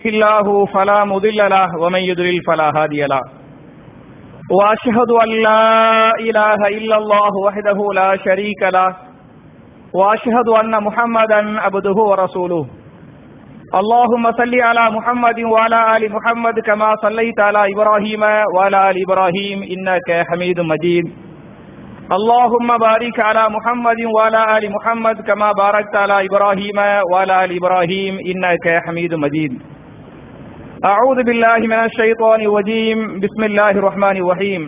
الله فلا مضل له ومن يضلل فلا هادي له واشهد ان لا اله الا الله وحده لا شريك له واشهد ان محمدا عبده ورسوله اللهم صل على محمد وعلى ال محمد كما صليت على ابراهيم وعلى ال ابراهيم انك حميد مجيد اللهم بارك على محمد وعلى ال محمد كما باركت على ابراهيم وعلى ال ابراهيم انك حميد مجيد أعوذ بالله من الشيطان الرجيم بسم الله الرحمن الرحيم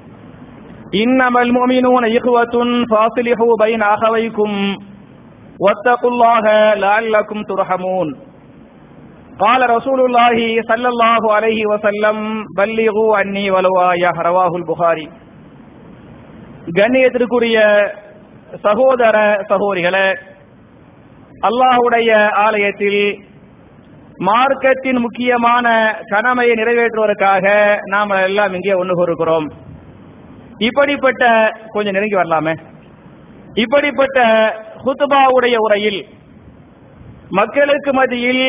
إنما المؤمنون إخوة فاصلحوا بين أخويكم واتقوا الله لعلكم ترحمون قال رسول الله صلى الله عليه وسلم بلغوا عني ولو آية رواه البخاري கண்ணியத்திற்குரிய சகோதர சகோதரிகளே அல்லாஹுடைய ஆலயத்தில் மார்க்கத்தின் முக்கியமான கடமையை நிறைவேற்றுவதற்காக நாம் எல்லாம் இங்கே ஒன்று கூறுகிறோம் இப்படிப்பட்ட கொஞ்சம் நெருங்கி வரலாமே இப்படிப்பட்ட ஹுத்துபாவுடைய உரையில் மக்களுக்கு மத்தியில்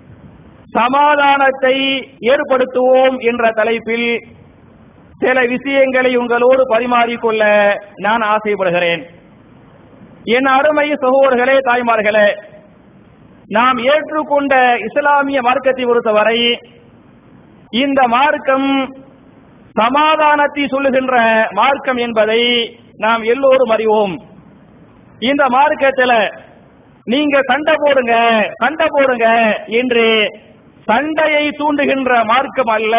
சமாதானத்தை ஏற்படுத்துவோம் என்ற தலைப்பில் சில விஷயங்களை உங்களோடு பரிமாறிக்கொள்ள நான் ஆசைப்படுகிறேன் என் அருமை சகோதரர்களே தாய்மார்களே நாம் ஏற்றுக்கொண்ட இஸ்லாமிய மார்க்கத்தை பொறுத்தவரை இந்த மார்க்கம் சமாதானத்தை சொல்லுகின்ற மார்க்கம் என்பதை நாம் எல்லோரும் அறிவோம் இந்த மார்க்கத்தில் நீங்க சண்டை போடுங்க சண்டை போடுங்க என்று சண்டையை தூண்டுகின்ற மார்க்கம் அல்ல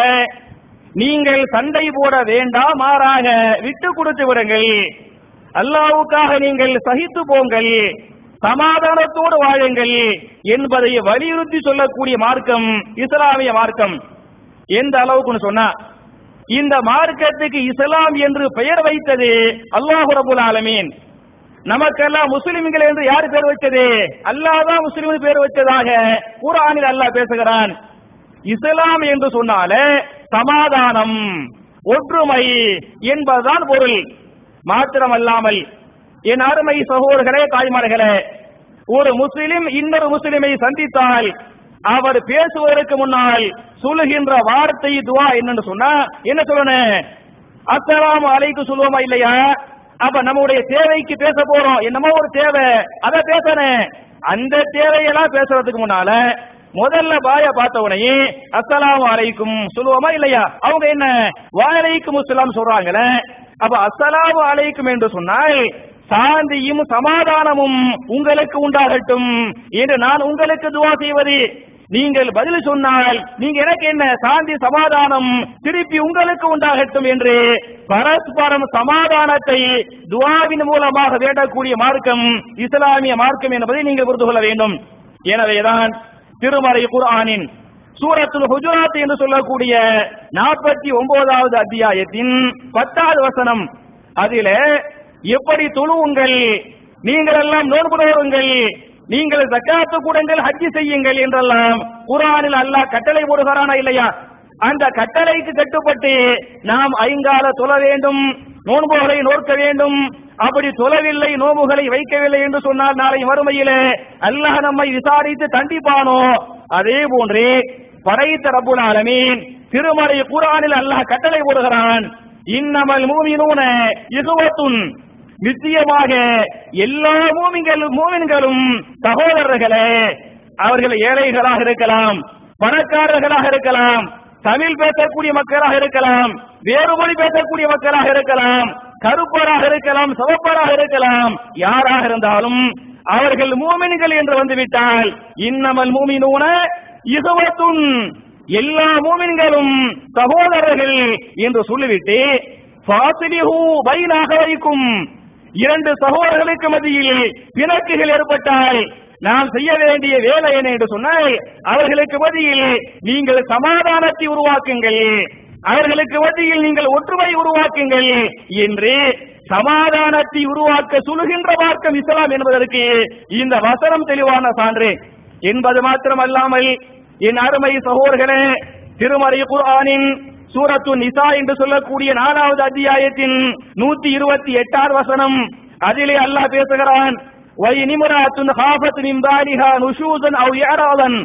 நீங்கள் சண்டை போட வேண்டாம் மாறாக விட்டு கொடுத்து விடுங்கள் அல்லாவுக்காக நீங்கள் சகித்து போங்கள் சமாதானத்தோடு வாழுங்கள் என்பதை வலியுறுத்தி சொல்லக்கூடிய மார்க்கம் இஸ்லாமிய மார்க்கம் எந்த அளவுக்குன்னு சொன்னா இந்த மார்க்கத்துக்கு இஸ்லாம் என்று பெயர் வைத்தது அல்லாஹு ரபுல் ஆலமீன் நமக்கெல்லாம் முஸ்லிம்கள் என்று யார் பேர் வச்சது அல்லாஹ் தான் முஸ்லிம் பேர் வச்சதாக குரானில் அல்லாஹ் பேசுகிறான் இஸ்லாம் என்று சொன்னாலே சமாதானம் ஒற்றுமை என்பதுதான் பொருள் மாத்திரமல்லாமல் என் அருமை சகோதரர்களே தாய்மார்களே ஒரு முஸ்லிம் இன்னொரு முஸ்லிமை சந்தித்தால் அவர் பேசுவதற்கு முன்னால் சொல்லுகின்ற வார்த்தை துவா என்னன்னு சொன்னா என்ன சொல்லணும் அஸ்ஸலாமு அலைக்கு சொல்லுவோமா இல்லையா அப்ப நம்முடைய தேவைக்கு பேச போறோம் என்னமோ ஒரு தேவை அத பேசணும் அந்த தேவையெல்லாம் பேசுறதுக்கு முன்னால முதல்ல பாய பார்த்த உடனே அஸ்ஸலாமு அலைக்கும் சொல்லுவோமா இல்லையா அவங்க என்ன வாழைக்கும் அஸ்ஸலாம் சொல்றாங்களே அப்ப அஸ்ஸலாமு அலைக்கும் என்று சொன்னால் சாந்தியும் சமாதானமும் உங்களுக்கு உண்டாகட்டும் என்று நான் உங்களுக்கு துவா செய்வது நீங்கள் பதில் சொன்னால் நீங்க எனக்கு என்ன சாந்தி சமாதானம் திருப்பி உங்களுக்கு உண்டாகட்டும் என்று பரஸ்பரம் சமாதானத்தை துவாவின் மூலமாக வேண்டக்கூடிய மார்க்கம் இஸ்லாமிய மார்க்கம் என்பதை நீங்கள் புரிந்து கொள்ள வேண்டும் எனவேதான் திருமறை குர்ஆனின் சூரத்துல் ஹுஜராத் என்று சொல்லக்கூடிய நாற்பத்தி ஒன்பதாவது அத்தியாயத்தின் பத்தாவது வசனம் அதிலே எப்படி தொழுவுங்கள் நீங்கள் எல்லாம் நோன்பு நோருங்கள் நீங்கள் ஜக்காத்து கூடங்கள் ஹஜ்ஜி செய்யுங்கள் என்றெல்லாம் குரானில் அல்லாஹ் கட்டளை போடுகிறானா இல்லையா அந்த கட்டளைக்கு கட்டுப்பட்டு நாம் ஐங்கால தொழ வேண்டும் நோன்புகளை நோக்க வேண்டும் அப்படி தொழவில்லை நோம்புகளை வைக்கவில்லை என்று சொன்னால் நாளை மறுமையிலே அல்லாஹ் நம்மை விசாரித்து தண்டிப்பானோ அதே போன்று படைத்த ரப்புல் ஆலமீன் திருமலை குரானில் அல்லாஹ் கட்டளை போடுகிறான் இன்னமல் மூமினூன இகுவத்துன் நிச்சயமாக எல்லா மூமிங்களும் மூமின்களும் சகோதரர்களே அவர்கள் ஏழைகளாக இருக்கலாம் பணக்காரர்களாக இருக்கலாம் தமிழ் பேசக்கூடிய மக்களாக இருக்கலாம் வேறு மொழி பேசக்கூடிய மக்களாக இருக்கலாம் கருப்பராக இருக்கலாம் சிவப்பராக இருக்கலாம் யாராக இருந்தாலும் அவர்கள் மூமின்கள் என்று வந்துவிட்டால் இன்னமல் மூமினூன இசுவத்துன் எல்லா மூமின்களும் சகோதரர்கள் என்று சொல்லிவிட்டு பாசிலிஹூ பைனாக வைக்கும் இரண்டு சகோதரர்களுக்கு மத்தியில் பிணக்குகள் ஏற்பட்டால் நாம் செய்ய வேண்டிய வேலை என்ன என்று சொன்னால் அவர்களுக்கு மத்தியில் நீங்கள் சமாதானத்தை உருவாக்குங்கள் அவர்களுக்கு மத்தியில் நீங்கள் ஒற்றுமை உருவாக்குங்கள் என்று சமாதானத்தை உருவாக்க சொல்லுகின்ற மார்க்கம் இஸ்லாம் என்பதற்கு இந்த வசனம் தெளிவான சான்று என்பது மாத்திரமல்லாமல் என் அருமை சகோதரர்களே திருமறை குர்ஆனின் சூரத்து நிசா என்று சொல்லக்கூடிய நாலாவது அத்தியாயத்தின் நூத்தி இருபத்தி எட்டாவது வசனம் அதிலே அல்லாஹ் பேசுகிறான் وإن امرأة خافت من بعدها نشوزا أو إعراضا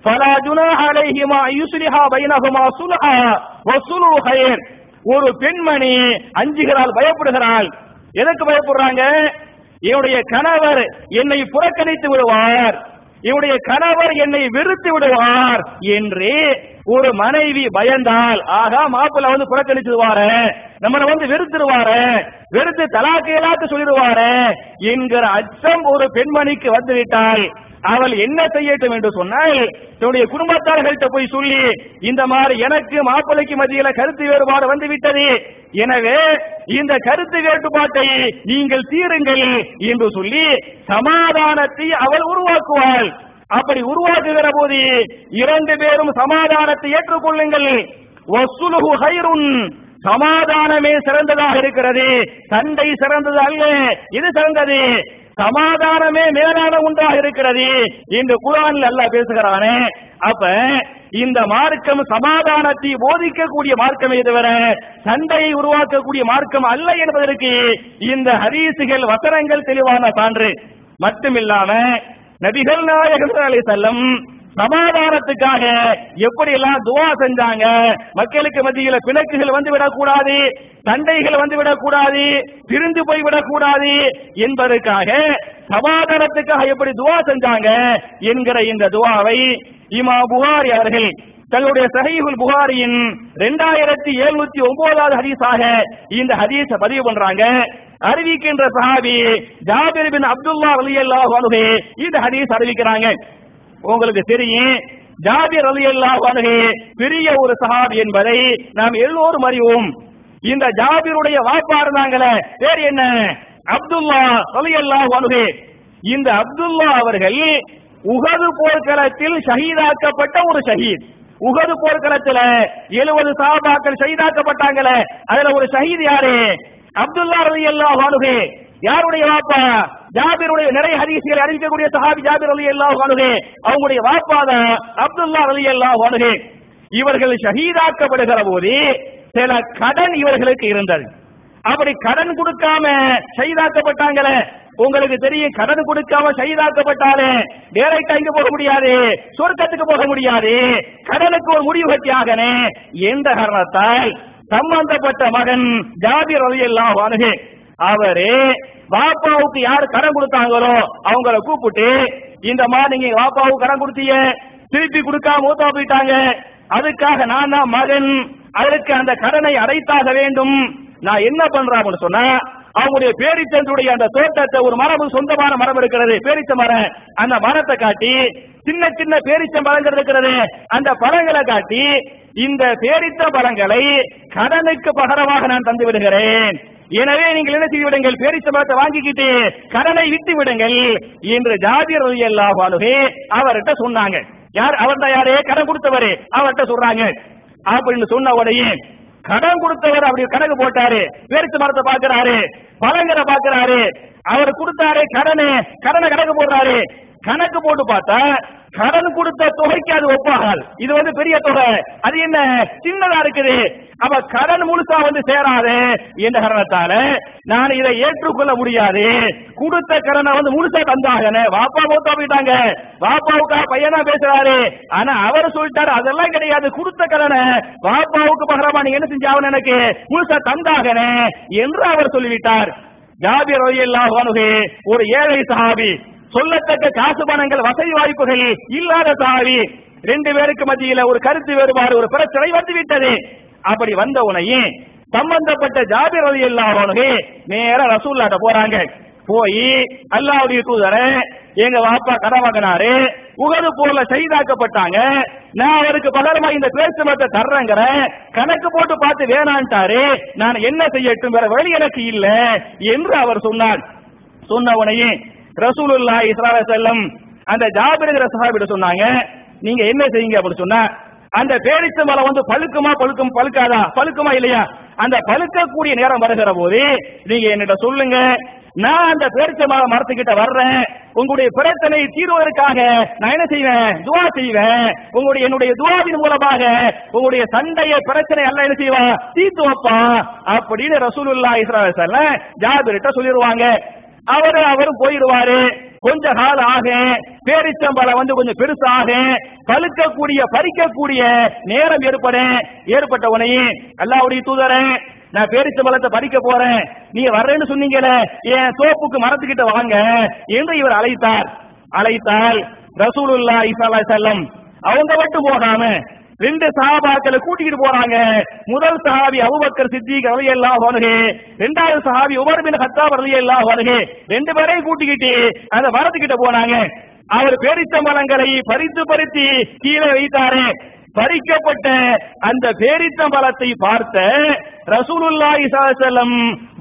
فلا جناح عليهما أن يصلحا بينهما صلحا وصلح خير ஒரு பெண்மணி அஞ்சுகிறாள் பயப்படுகிறாள் எதற்கு பயப்படுறாங்க என்னுடைய கணவர் என்னை புறக்கணித்து விடுவார் என்னுடைய கணவர் என்னை வெறுத்து விடுவார் என்று ஒரு மனைவி பயந்தால் ஆகா மாப்பிள்ள வந்து புறக்கணிச்சிடுவாரு நம்மளை வந்து வெறுத்துருவாரு வெறுத்து தலாக்கு எல்லாத்து சொல்லிடுவாரு என்கிற அச்சம் ஒரு பெண்மணிக்கு வந்துவிட்டால் அவள் என்ன செய்யட்டும் என்று சொன்னால் தன்னுடைய குடும்பத்தார்கள்ட்ட போய் சொல்லி இந்த மாதிரி எனக்கு மாப்பிள்ளைக்கு மத்தியில கருத்து வேறுபாடு வந்து விட்டது எனவே இந்த கருத்து வேறுபாட்டை நீங்கள் தீருங்கள் என்று சொல்லி சமாதானத்தை அவள் உருவாக்குவாள் அப்படி உருவாக்குகிற போது இரண்டு பேரும் சமாதானத்தை ஏற்றுக்கொள்ளுங்கள் வசுலுஹு ஹைருன் சமாதானமே சிறந்ததாக இருக்கிறது சண்டை சிறந்தது அல்ல இது சிறந்தது சமாதானமே மேலான ஒன்றாக இருக்கிறது என்று குரானில் அல்லாஹ் பேசுகிறானே அப்ப இந்த மார்க்கம் சமாதானத்தை போதிக்கக்கூடிய மார்க்கமே தவிர சண்டையை உருவாக்கக்கூடிய மார்க்கம் அல்ல என்பதற்கு இந்த ஹதீசுகள் வசனங்கள் தெளிவான சான்று மட்டுமில்லாம நபிகள் நாயகம் அலை செல்லம் சமாதானத்துக்காக எப்படி எல்லாம் துவா செஞ்சாங்க மக்களுக்கு மத்தியில பிணக்குகள் வந்து விடக்கூடாது சண்டைகள் வந்து விடக்கூடாது பிரிந்து போய் விடக்கூடாது என்பதற்காக சமாதானத்துக்காக எப்படி துவா செஞ்சாங்க என்கிற இந்த துவாவை இமா புகாரி அவர்கள் தங்களுடைய சஹீஹுல் புகாரியின் ரெண்டாயிரத்தி எழுநூத்தி ஒன்பதாவது ஹதீஸாக இந்த ஹதீஸ பதிவு பண்றாங்க அறிவிக்கின்ற சஹாபி ஜாபிர் பின் அப்துல்லா ரலியல்லாஹு அன்ஹு இந்த ஹதீஸ் அறிவிக்கிறாங்க உங்களுக்கு தெரியும் ஜாபிர் ரலியல்லாஹு அன்ஹு பெரிய ஒரு சஹாபி என்பதை நாம் எல்லோரும் அறிவோம் இந்த ஜாபிருடைய வாப்பா இருந்தாங்களே பேர் என்ன அப்துல்லா ரலியல்லாஹு அன்ஹு இந்த அப்துல்லா அவர்கள் உகது போர்க்களத்தில் ஷஹீதாக்கப்பட்ட ஒரு ஷஹீத் உகது போர்க்களத்துல எழுபது சாபாக்கள் ஷஹீதாக்கப்பட்டாங்களே அதுல ஒரு ஷஹீத் யாரு அப்துல்லா ரலியல்லாஹு அன்ஹு யாருடைய வாப்பா ஜாபிருடைய நிறைய ஹதீசுகளை அறிவிக்கக்கூடிய சஹாபி ஜாபிர் ரலியல்லாஹு அன்ஹு அவங்களுடைய வாப்பா தான் அப்துல்லா ரலியல்லாஹு அன்ஹு இவர்கள் ஷஹீதாக்கப்படுகிற போது சில கடன் இவர்களுக்கு இருந்தது அப்படி கடன் கொடுக்காம ஷஹீதாக்கப்பட்டாங்களே உங்களுக்கு தெரியும் கடன் கொடுக்காம ஷஹீதாக்கப்பட்டாலே டைரக்டா இங்க போக முடியாது சொர்க்கத்துக்கு போக முடியாது கடனுக்கு ஒரு முடிவு கட்டியாகனே என்ற காரணத்தால் சம்பந்தப்பட்ட மகன் ஜாபிர் ரலியல்லாஹு அன்ஹு அவரு வாப்பாவுக்கு யார் கடன் கொடுத்தாங்களோ அவங்கள கூப்பிட்டு இந்த மாதிரி நீங்க வாப்பாவுக்கு கடன் கொடுத்தீங்க திருப்பி கொடுக்காம மூத்தா போயிட்டாங்க அதுக்காக நான் தான் மகன் அதற்கு அந்த கடனை அடைத்தாக வேண்டும் நான் என்ன பண்றாங்கன்னு சொன்னா அவங்களுடைய பேரிச்சந்துடைய அந்த தோட்டத்தை ஒரு மரம் சொந்தமான மரம் இருக்கிறது பேரிச்ச மரம் அந்த மரத்தை காட்டி சின்ன சின்ன பேரிச்ச மரங்கள் இருக்கிறது அந்த பழங்களை காட்டி இந்த பேரித்த பழங்களை கடனுக்கு பகரமாக நான் தந்து விடுகிறேன் எனவே நீங்கள் என்ன செய்து விடுங்கள் பேரிச்ச மரத்தை வாங்கிக்கிட்டு கடனை விட்டு விடுங்கள் என்று ஜாபிர் ரலியல்லாஹு அன்ஹு அவர்கிட்ட சொன்னாங்க யார் அவர் தான் யாரு கடன் கொடுத்தவர் அவர்கிட்ட சொல்றாங்க அப்படின்னு சொன்ன உடனே கடன் கொடுத்தவர் அப்படி கணக்கு போட்டாரு பேரிச்ச மரத்தை பாக்குறாரு பழங்களை பாக்குறாரு அவர் கொடுத்தாரு கடனை கடனை கணக்கு போடுறாரு கணக்கு போட்டு பார்த்தா கடன் கொடுத்த தொகைக்கு அது ஒப்பாகாது இது வந்து பெரிய தொகை அது என்ன சின்னதா இருக்குது அவ கடன் முழுசா வந்து சேராது என்ற காரணத்தால நான் இதை ஏற்றுக்கொள்ள முடியாது கொடுத்த கடனை வந்து முழுசா தந்தாகன வாப்பா மூத்தா போயிட்டாங்க வாப்பாவுக்கா பையனா பேசுறாரு ஆனா அவர் சொல்லிட்டாரு அதெல்லாம் கிடையாது கொடுத்த கடனை வாப்பாவுக்கு பகரமா நீங்க என்ன செஞ்சாவன எனக்கு முழுசா தந்தாகன என்று அவர் சொல்லிவிட்டார் ஜாபிர் ரலியல்லாஹு அன்ஹு ஒரு ஏழை சஹாபி சொல்லத்தக்க காசு பணங்கள் வசதி வாய்ப்புகள் இல்லாத சாவி ரெண்டு பேருக்கு மத்தியில ஒரு கருத்து வேறுபாடு ஒரு பிரச்சனை வந்து விட்டது அப்படி வந்த உடனே சம்பந்தப்பட்ட ஜாபிர் ரவி அல்லாஹே நேர ரசூல்லாட்ட போறாங்க போய் அல்லாவுடைய தூதர எங்க வாப்பா கடன் வாங்கினாரு உகது போல செய்தாக்கப்பட்டாங்க நான் அவருக்கு பகரமா இந்த பேச்சுமத்தை தர்றேங்கிற கணக்கு போட்டு பார்த்து வேணான்ட்டாரு நான் என்ன செய்யட்டும் வேற வழி எனக்கு இல்ல என்று அவர் சொன்னார் சொன்ன உடனே ரசூலுல்லா இஸ்ரா செல்லம் அந்த ஜாபிருங்கிற சஹாபிட்ட சொன்னாங்க நீங்க என்ன செய்யுங்க அப்படின்னு சொன்னா அந்த பேரிச்ச மரம் வந்து பழுக்குமா பழுக்கும் பழுக்காதா பழுக்குமா இல்லையா அந்த பழுக்கக்கூடிய நேரம் வருகிற போது நீங்க என்னிட்ட சொல்லுங்க நான் அந்த பேரிச்ச மரம் மரத்துக்கிட்ட வர்றேன் உங்களுடைய பிரச்சனை தீர்வதற்காக நான் என்ன செய்வேன் துவா செய்வேன் உங்களுடைய என்னுடைய துவாவின் மூலமாக உங்களுடைய சண்டைய பிரச்சனை எல்லாம் என்ன செய்வான் தீர்த்து வைப்பான் அப்படின்னு ரசூலுல்லா இஸ்ரா ஜாபிரிட்ட சொல்லிடுவாங்க அவரு அவரு போயிடுவாரு கொஞ்ச காலம் ஆக பேரிச்சம்பழம் வந்து கொஞ்சம் பெருசாக பழுக்கக்கூடிய பறிக்கக்கூடிய நேரம் ஏற்படும் ஏற்பட்ட உடனே அல்லாவுடைய தூதரே நான் பேரிச்சம்பழத்தை பறிக்க போறேன் நீங்க வர்றேன்னு சொன்னீங்களே என் தோப்புக்கு மரத்துக்கிட்ட வாங்க என்று இவர் அழைத்தார் அழைத்தால் ரசூலுல்லா இசல்லா செல்லம் அவங்க மட்டும் போகாம ரெண்டு சஹாபாக்களை கூட்டிக்கிட்டு போறாங்க முதல் சஹாபி அபூபக்கர் சித்திக் ரலியல்லாஹு அன்ஹு இரண்டாவது சஹாபி உமர் பின் கத்தாப் ரலியல்லாஹு அன்ஹு ரெண்டு பேரையும் கூட்டிக்கிட்டு அந்த மரத்துக்கிட்ட போனாங்க அவர் பேரிச்சம்பழங்களை பறித்து பறித்து கீழே வைத்தாரு பறிக்கப்பட்ட அந்த பேரிச்சம்பழத்தை பார்த்த ரசூலுல்லாஹி ஸல்லல்லாஹு அலைஹி வஸல்லம்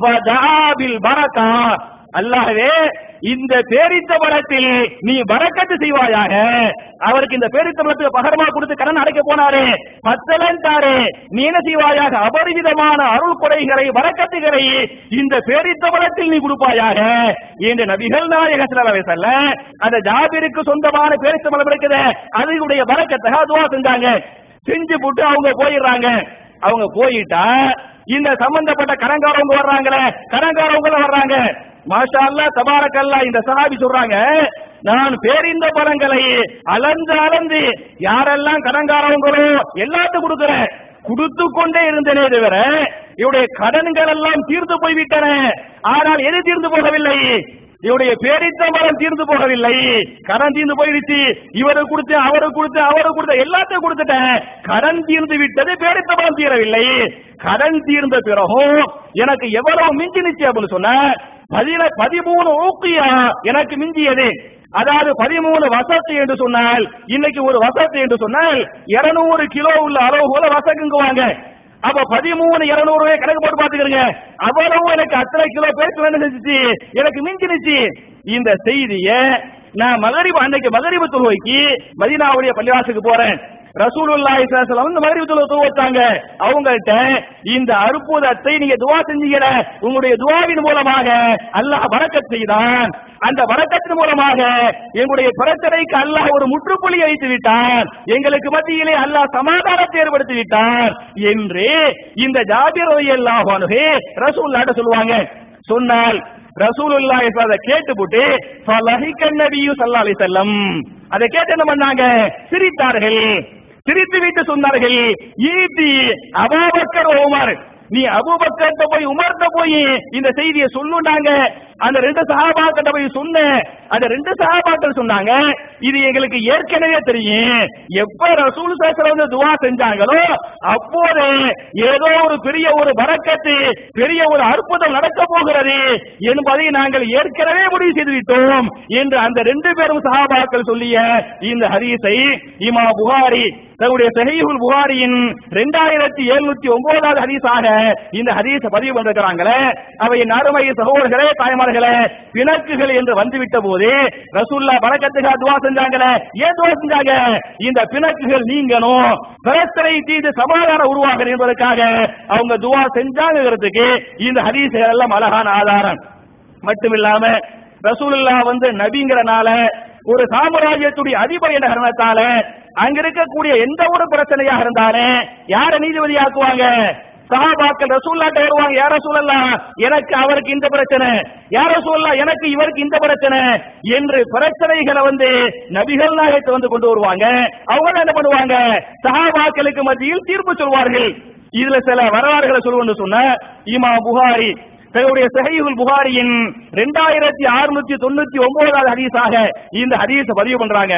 வதாபில் பரக்கா அல்லாஹ்வே இந்த பேரித்த பழத்தில் நீ வரக்கத்து செய்வாயாக அவருக்கு இந்த பேரித்த பழத்துக்கு பகரமா கொடுத்து கடன் அடைக்க போனாரு பத்தலன்டாரு நீ என்ன செய்வாயாக அபரிவிதமான அருள் கொடைகளை வரக்கத்துகளை இந்த பேரித்த பழத்தில் நீ கொடுப்பாயாக என்று நபிகள் நாயக செல்ல அந்த ஜாபிருக்கு சொந்தமான பேரித்த பழம் இருக்குது அதனுடைய வரக்கத்தை துவா செஞ்சாங்க செஞ்சு போட்டு அவங்க போயிடுறாங்க அவங்க போயிட்டா இந்த சம்பந்தப்பட்ட கடன்காரவங்க வர்றாங்களே கடன்காரவங்க வர்றாங்க மாஷா அல்லா தபாரக் அல்லா இந்த சஹாபி சொல்றாங்க நான் பேரிந்த பழங்களை அளந்து அளந்து யாரெல்லாம் கடன்காரவங்களோ எல்லாத்துக்கும் கொடுக்கிறேன் கொடுத்து கொண்டே இருந்தனே தவிர இவருடைய கடன்கள் எல்லாம் தீர்ந்து போய்விட்டன ஆனால் எது தீர்ந்து போகவில்லை இவருடைய பேரித்த மரம் தீர்ந்து போகவில்லை கடன் தீர்ந்து போயிடுச்சு இவருக்கு கொடுத்து அவருக்கு கொடுத்து அவருக்கு கொடுத்த எல்லாத்தையும் கொடுத்துட்டேன் கடன் தீர்ந்து விட்டது பேரித்த மரம் தீரவில்லை கடன் தீர்ந்த பிறகும் எனக்கு எவ்வளவு மிஞ்சினுச்சு அப்படின்னு சொன்ன பதின பதிமூணு ஊக்கியா எனக்கு மிஞ்சியது அதாவது பதிமூணு வசத்து என்று சொன்னால் இன்னைக்கு ஒரு வசத்து என்று சொன்னால் இருநூறு கிலோ உள்ள அளவு போல வசக்குங்குவாங்க அப்ப பதிமூணு இருநூறு ரூபாய் கணக்கு போட்டு பாத்துக்கிறீங்க அவ்வளவு எனக்கு அத்தனை கிலோ பேச்சு வேணும் செஞ்சுச்சு எனக்கு மிஞ்சினுச்சு இந்த செய்திய நான் மகரிபு அன்னைக்கு மகரிபு தொழுவைக்கு மதீனாவுடைய பள்ளிவாசுக்கு போறேன் ரசூலுல்லாஹி ஸல்லல்லாஹு அலைஹி வஸல்லம் மகரிபு தொழுவை துவச்சாங்க அவங்கள்ட்ட இந்த அற்புதத்தை நீங்க துவா செஞ்சீங்க உங்களுடைய துவாவின் மூலமாக அல்லாஹ் வரக்கத் செய்தான் அந்த வரக்கத்தின் மூலமாக எங்களுடைய பிரச்சனைக்கு அல்லாஹ் ஒரு முற்றுப்புள்ளி வைத்து விட்டான் எங்களுக்கு மத்தியிலே அல்லாஹ் சமாதானத்தை ஏற்படுத்தி விட்டான் என்று இந்த ஜாபிர் ரலியல்லாஹு அன்ஹு ரசூலுல்லாஹ்ட்ட சொல்லுவாங்க சொன்னால் ரசூலுல்லாஹி அதை கேட்டுப்புட்டு ஃபலஹிகன் நபியு ஸல்லல்லாஹு அலைஹி வஸல்லம் அதை கேட்டு என்ன பண்ணாங்க சிரித்தார்கள் சிரித்து விட்டு சொன்னார்கள் ஈட்டி அபூபக்கர் உமர் நீ அபூபக்கர்ட்ட போய் உமர்ட்ட போய் இந்த செய்தியை சொல்லுனாங்க அந்த ரெண்டு சஹாபாக்கிட்ட போய் சொன்ன அந்த ரெண்டு சஹாபாக்கள் சொன்னாங்க இது எங்களுக்கு ஏற்கனவே தெரியும் எப்ப ரசூல் சேசர் வந்து துவா செஞ்சாங்களோ அப்போது ஏதோ ஒரு பெரிய ஒரு வரக்கத்து பெரிய ஒரு அற்புதம் நடக்க போகிறது என்பதை நாங்கள் ஏற்கனவே முடிவு செய்து விட்டோம் என்று அந்த ரெண்டு பேரும் சஹாபாக்கள் சொல்லிய இந்த ஹதீஸை இமா புகாரி தன்னுடைய சஹீஹுல் புகாரியின் இரண்டாயிரத்தி எழுநூத்தி ஒன்பதாவது ஹதீஸாக இந்த ஹதீஸ பதிவு பண்ணிருக்கிறாங்களே அவை அருமை சகோதரர்களே தாய்மார்களே பிணக்குகள் என்று வந்துவிட்ட போது ரசூல்லா பறக்கத்துக்கா துவா செஞ்சாங்களே ஏன் துவா செஞ்சாங்க இந்த பிணக்குகள் நீங்கணும் பிரச்சனை தீர்ந்து சமாதானம் உருவாகணும் என்பதற்காக அவங்க துவா செஞ்சாங்கிறதுக்கு இந்த ஹதீஸுகள் எல்லாம் அழகான ஆதாரம் மட்டுமில்லாம ரசூலுல்லா வந்து நபிங்கிறனால ஒரு சாம்ராஜ்யத்துடைய அதிபர் என்ற காரணத்தால அங்க இருக்கக்கூடிய எந்த ஒரு பிரச்சனையாக இருந்தாலும் யார நீதிபதியாக்குவாங்க சஹாபாக்கள் ரசூல்லாட்ட வருவாங்க யார சொல்லலாம் எனக்கு அவருக்கு இந்த பிரச்சனை யார சொல்லலாம் எனக்கு இவருக்கு இந்த பிரச்சனை என்று பிரச்சனைகளை வந்து நபிகள் நாயகத்தை வந்து கொண்டு வருவாங்க அவங்க என்ன பண்ணுவாங்க சஹாபாக்களுக்கு மத்தியில் தீர்ப்பு சொல்வார்கள் இதுல சில வரலாறுகளை சொல்லுவோம்னு சொன்ன இமா புகாரி தன்னுடைய சஹீஹுல் புகாரியின் ரெண்டாயிரத்தி அறுநூத்தி தொண்ணூத்தி ஒன்பதாவது ஹதீஸாக இந்த ஹதீஸ பதிவு பண்றாங்க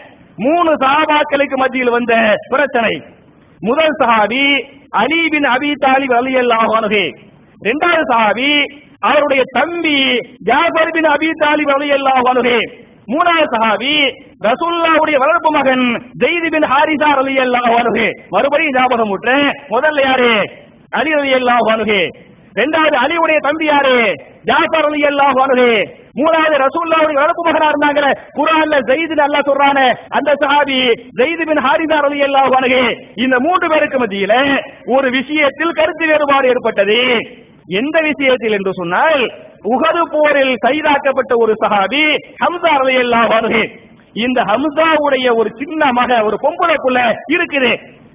மூணு சஹாபாக்களுக்கு மத்தியில் வந்த பிரச்சனை முதல் சஹாபி அலி பின் அபி தாலிப் ரலியல்லாஹு அன்ஹு இரண்டாவது சஹாபி அவருடைய தம்பி ஜாஃபர் பின் அபி தாலிப் ரலியல்லாஹு அன்ஹு மூணாவது சஹாபி ரசூலுல்லாஹ்வுடைய வளர்ப்பு மகன் ஜெயித் பின் ஹாரிசா ரலியல்லாஹு அன்ஹு மறுபடியும் ஞாபகம் விட்டுறேன் முதல்ல யாரு அலி ரலியல்லாஹு அன்ஹு இரண்டாவது அலியுடைய தம்பி யாரு ஜாஃபர் ரலியல்லாஹு அன்ஹு மூணாவது ரசூலுல்லாஹ்வுடைய வளர்ப்பு மகனா இருந்தாங்களே குர்ஆன்ல ஜெயித் அல்லாஹ் சொல்றானே அந்த சஹாபி ஜெயித் பின் ஹாரிசா ரலியல்லாஹு அன்ஹு இந்த மூன்று பேருக்கு மத்தியில ஒரு விஷயத்தில் கருத்து வேறுபாடு ஏற்பட்டது எந்த விஷயத்தில் என்று சொன்னால் உகது போரில் கைதாக்கப்பட்ட ஒரு சஹாபி ஹம்சா ரலியல்லாஹு அன்ஹு இந்த ஹம்சாவுடைய ஒரு சின்ன மக ஒரு பொம்பளை புள்ள இருக்குது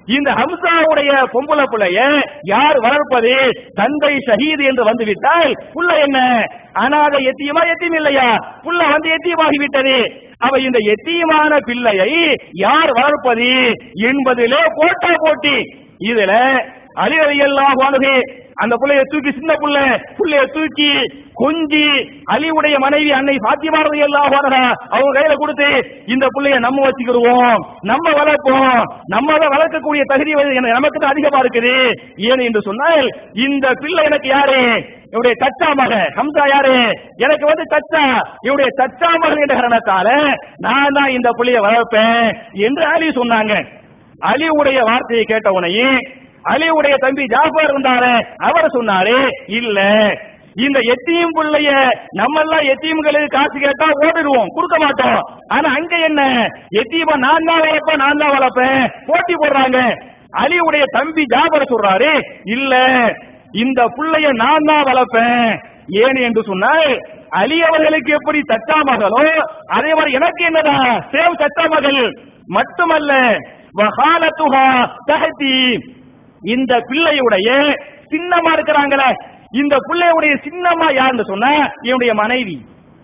இந்த ஹம்சாவுடைய பொம்பளை பிள்ளைய யார் வளர்ப்பது தந்தை ஷஹீது என்று வந்துவிட்டால் புள்ள என்ன அனாதை எத்தியமா எத்தியம் இல்லையா புள்ள வந்து எத்தியமாகி விட்டது அவ இந்த எத்தியமான பிள்ளையை யார் வளர்ப்பது என்பதிலே போட்டா போட்டி இதுல அலி அலியல்லாஹு அன்ஹு அந்த புள்ளைய தூக்கி சின்ன புள்ள புள்ளைய தூக்கி கொஞ்சி அலிவுடைய மனைவி அன்னை பாத்திமா ரலியல்லாஹு அன்ஹா அவங்க கையில கொடுத்து இந்த புள்ளைய நம்ம வச்சுக்கிடுவோம் நம்ம வளர்ப்போம் நம்ம அதை வளர்க்கக்கூடிய தகுதி வந்து எனக்கு- நமக்கு தான் அதிகமா இருக்குது ஏன் என்று சொன்னால் இந்த பிள்ளை எனக்கு யாரு இவருடைய தச்சா மக ஹம்சா யாரு எனக்கு வந்து தச்சா இவருடைய தச்சா மகன் என்ற காரணத்தால நான் தான் இந்த புள்ளைய வளர்ப்பேன் என்று அலி சொன்னாங்க அலிவுடைய வார்த்தையை கேட்ட உடனே அலிவுடைய தம்பி ஜாஃபர் இருந்தாரு அவர் சொன்னாரு இல்ல இந்த எத்தீம் பிள்ளைய நம்ம எல்லாம் எத்தீம்களுக்கு காசு கேட்டா ஓடிடுவோம் கொடுக்க மாட்டோம் ஆனா அங்க என்ன எத்தீமா நான் தான் வளர்ப்பேன் நான் தான் வளர்ப்பேன் போட்டி போடுறாங்க அலிவுடைய தம்பி ஜாபர் சொல்றாரு இல்ல இந்த புள்ளைய நான் தான் வளர்ப்பேன் ஏன் என்று சொன்னால் அலி அவர்களுக்கு எப்படி தச்சா மகளோ அதே மாதிரி எனக்கு என்னடா சேவ் தச்சா மகள் மட்டுமல்ல வஹாலத்துஹா தஹதி இந்த பிள்ளையுடைய சின்னமா இருக்கிறாங்களே இந்த பிள்ளையுடைய சின்னமா யாருன்னு சொன்னா என்னுடைய மனைவி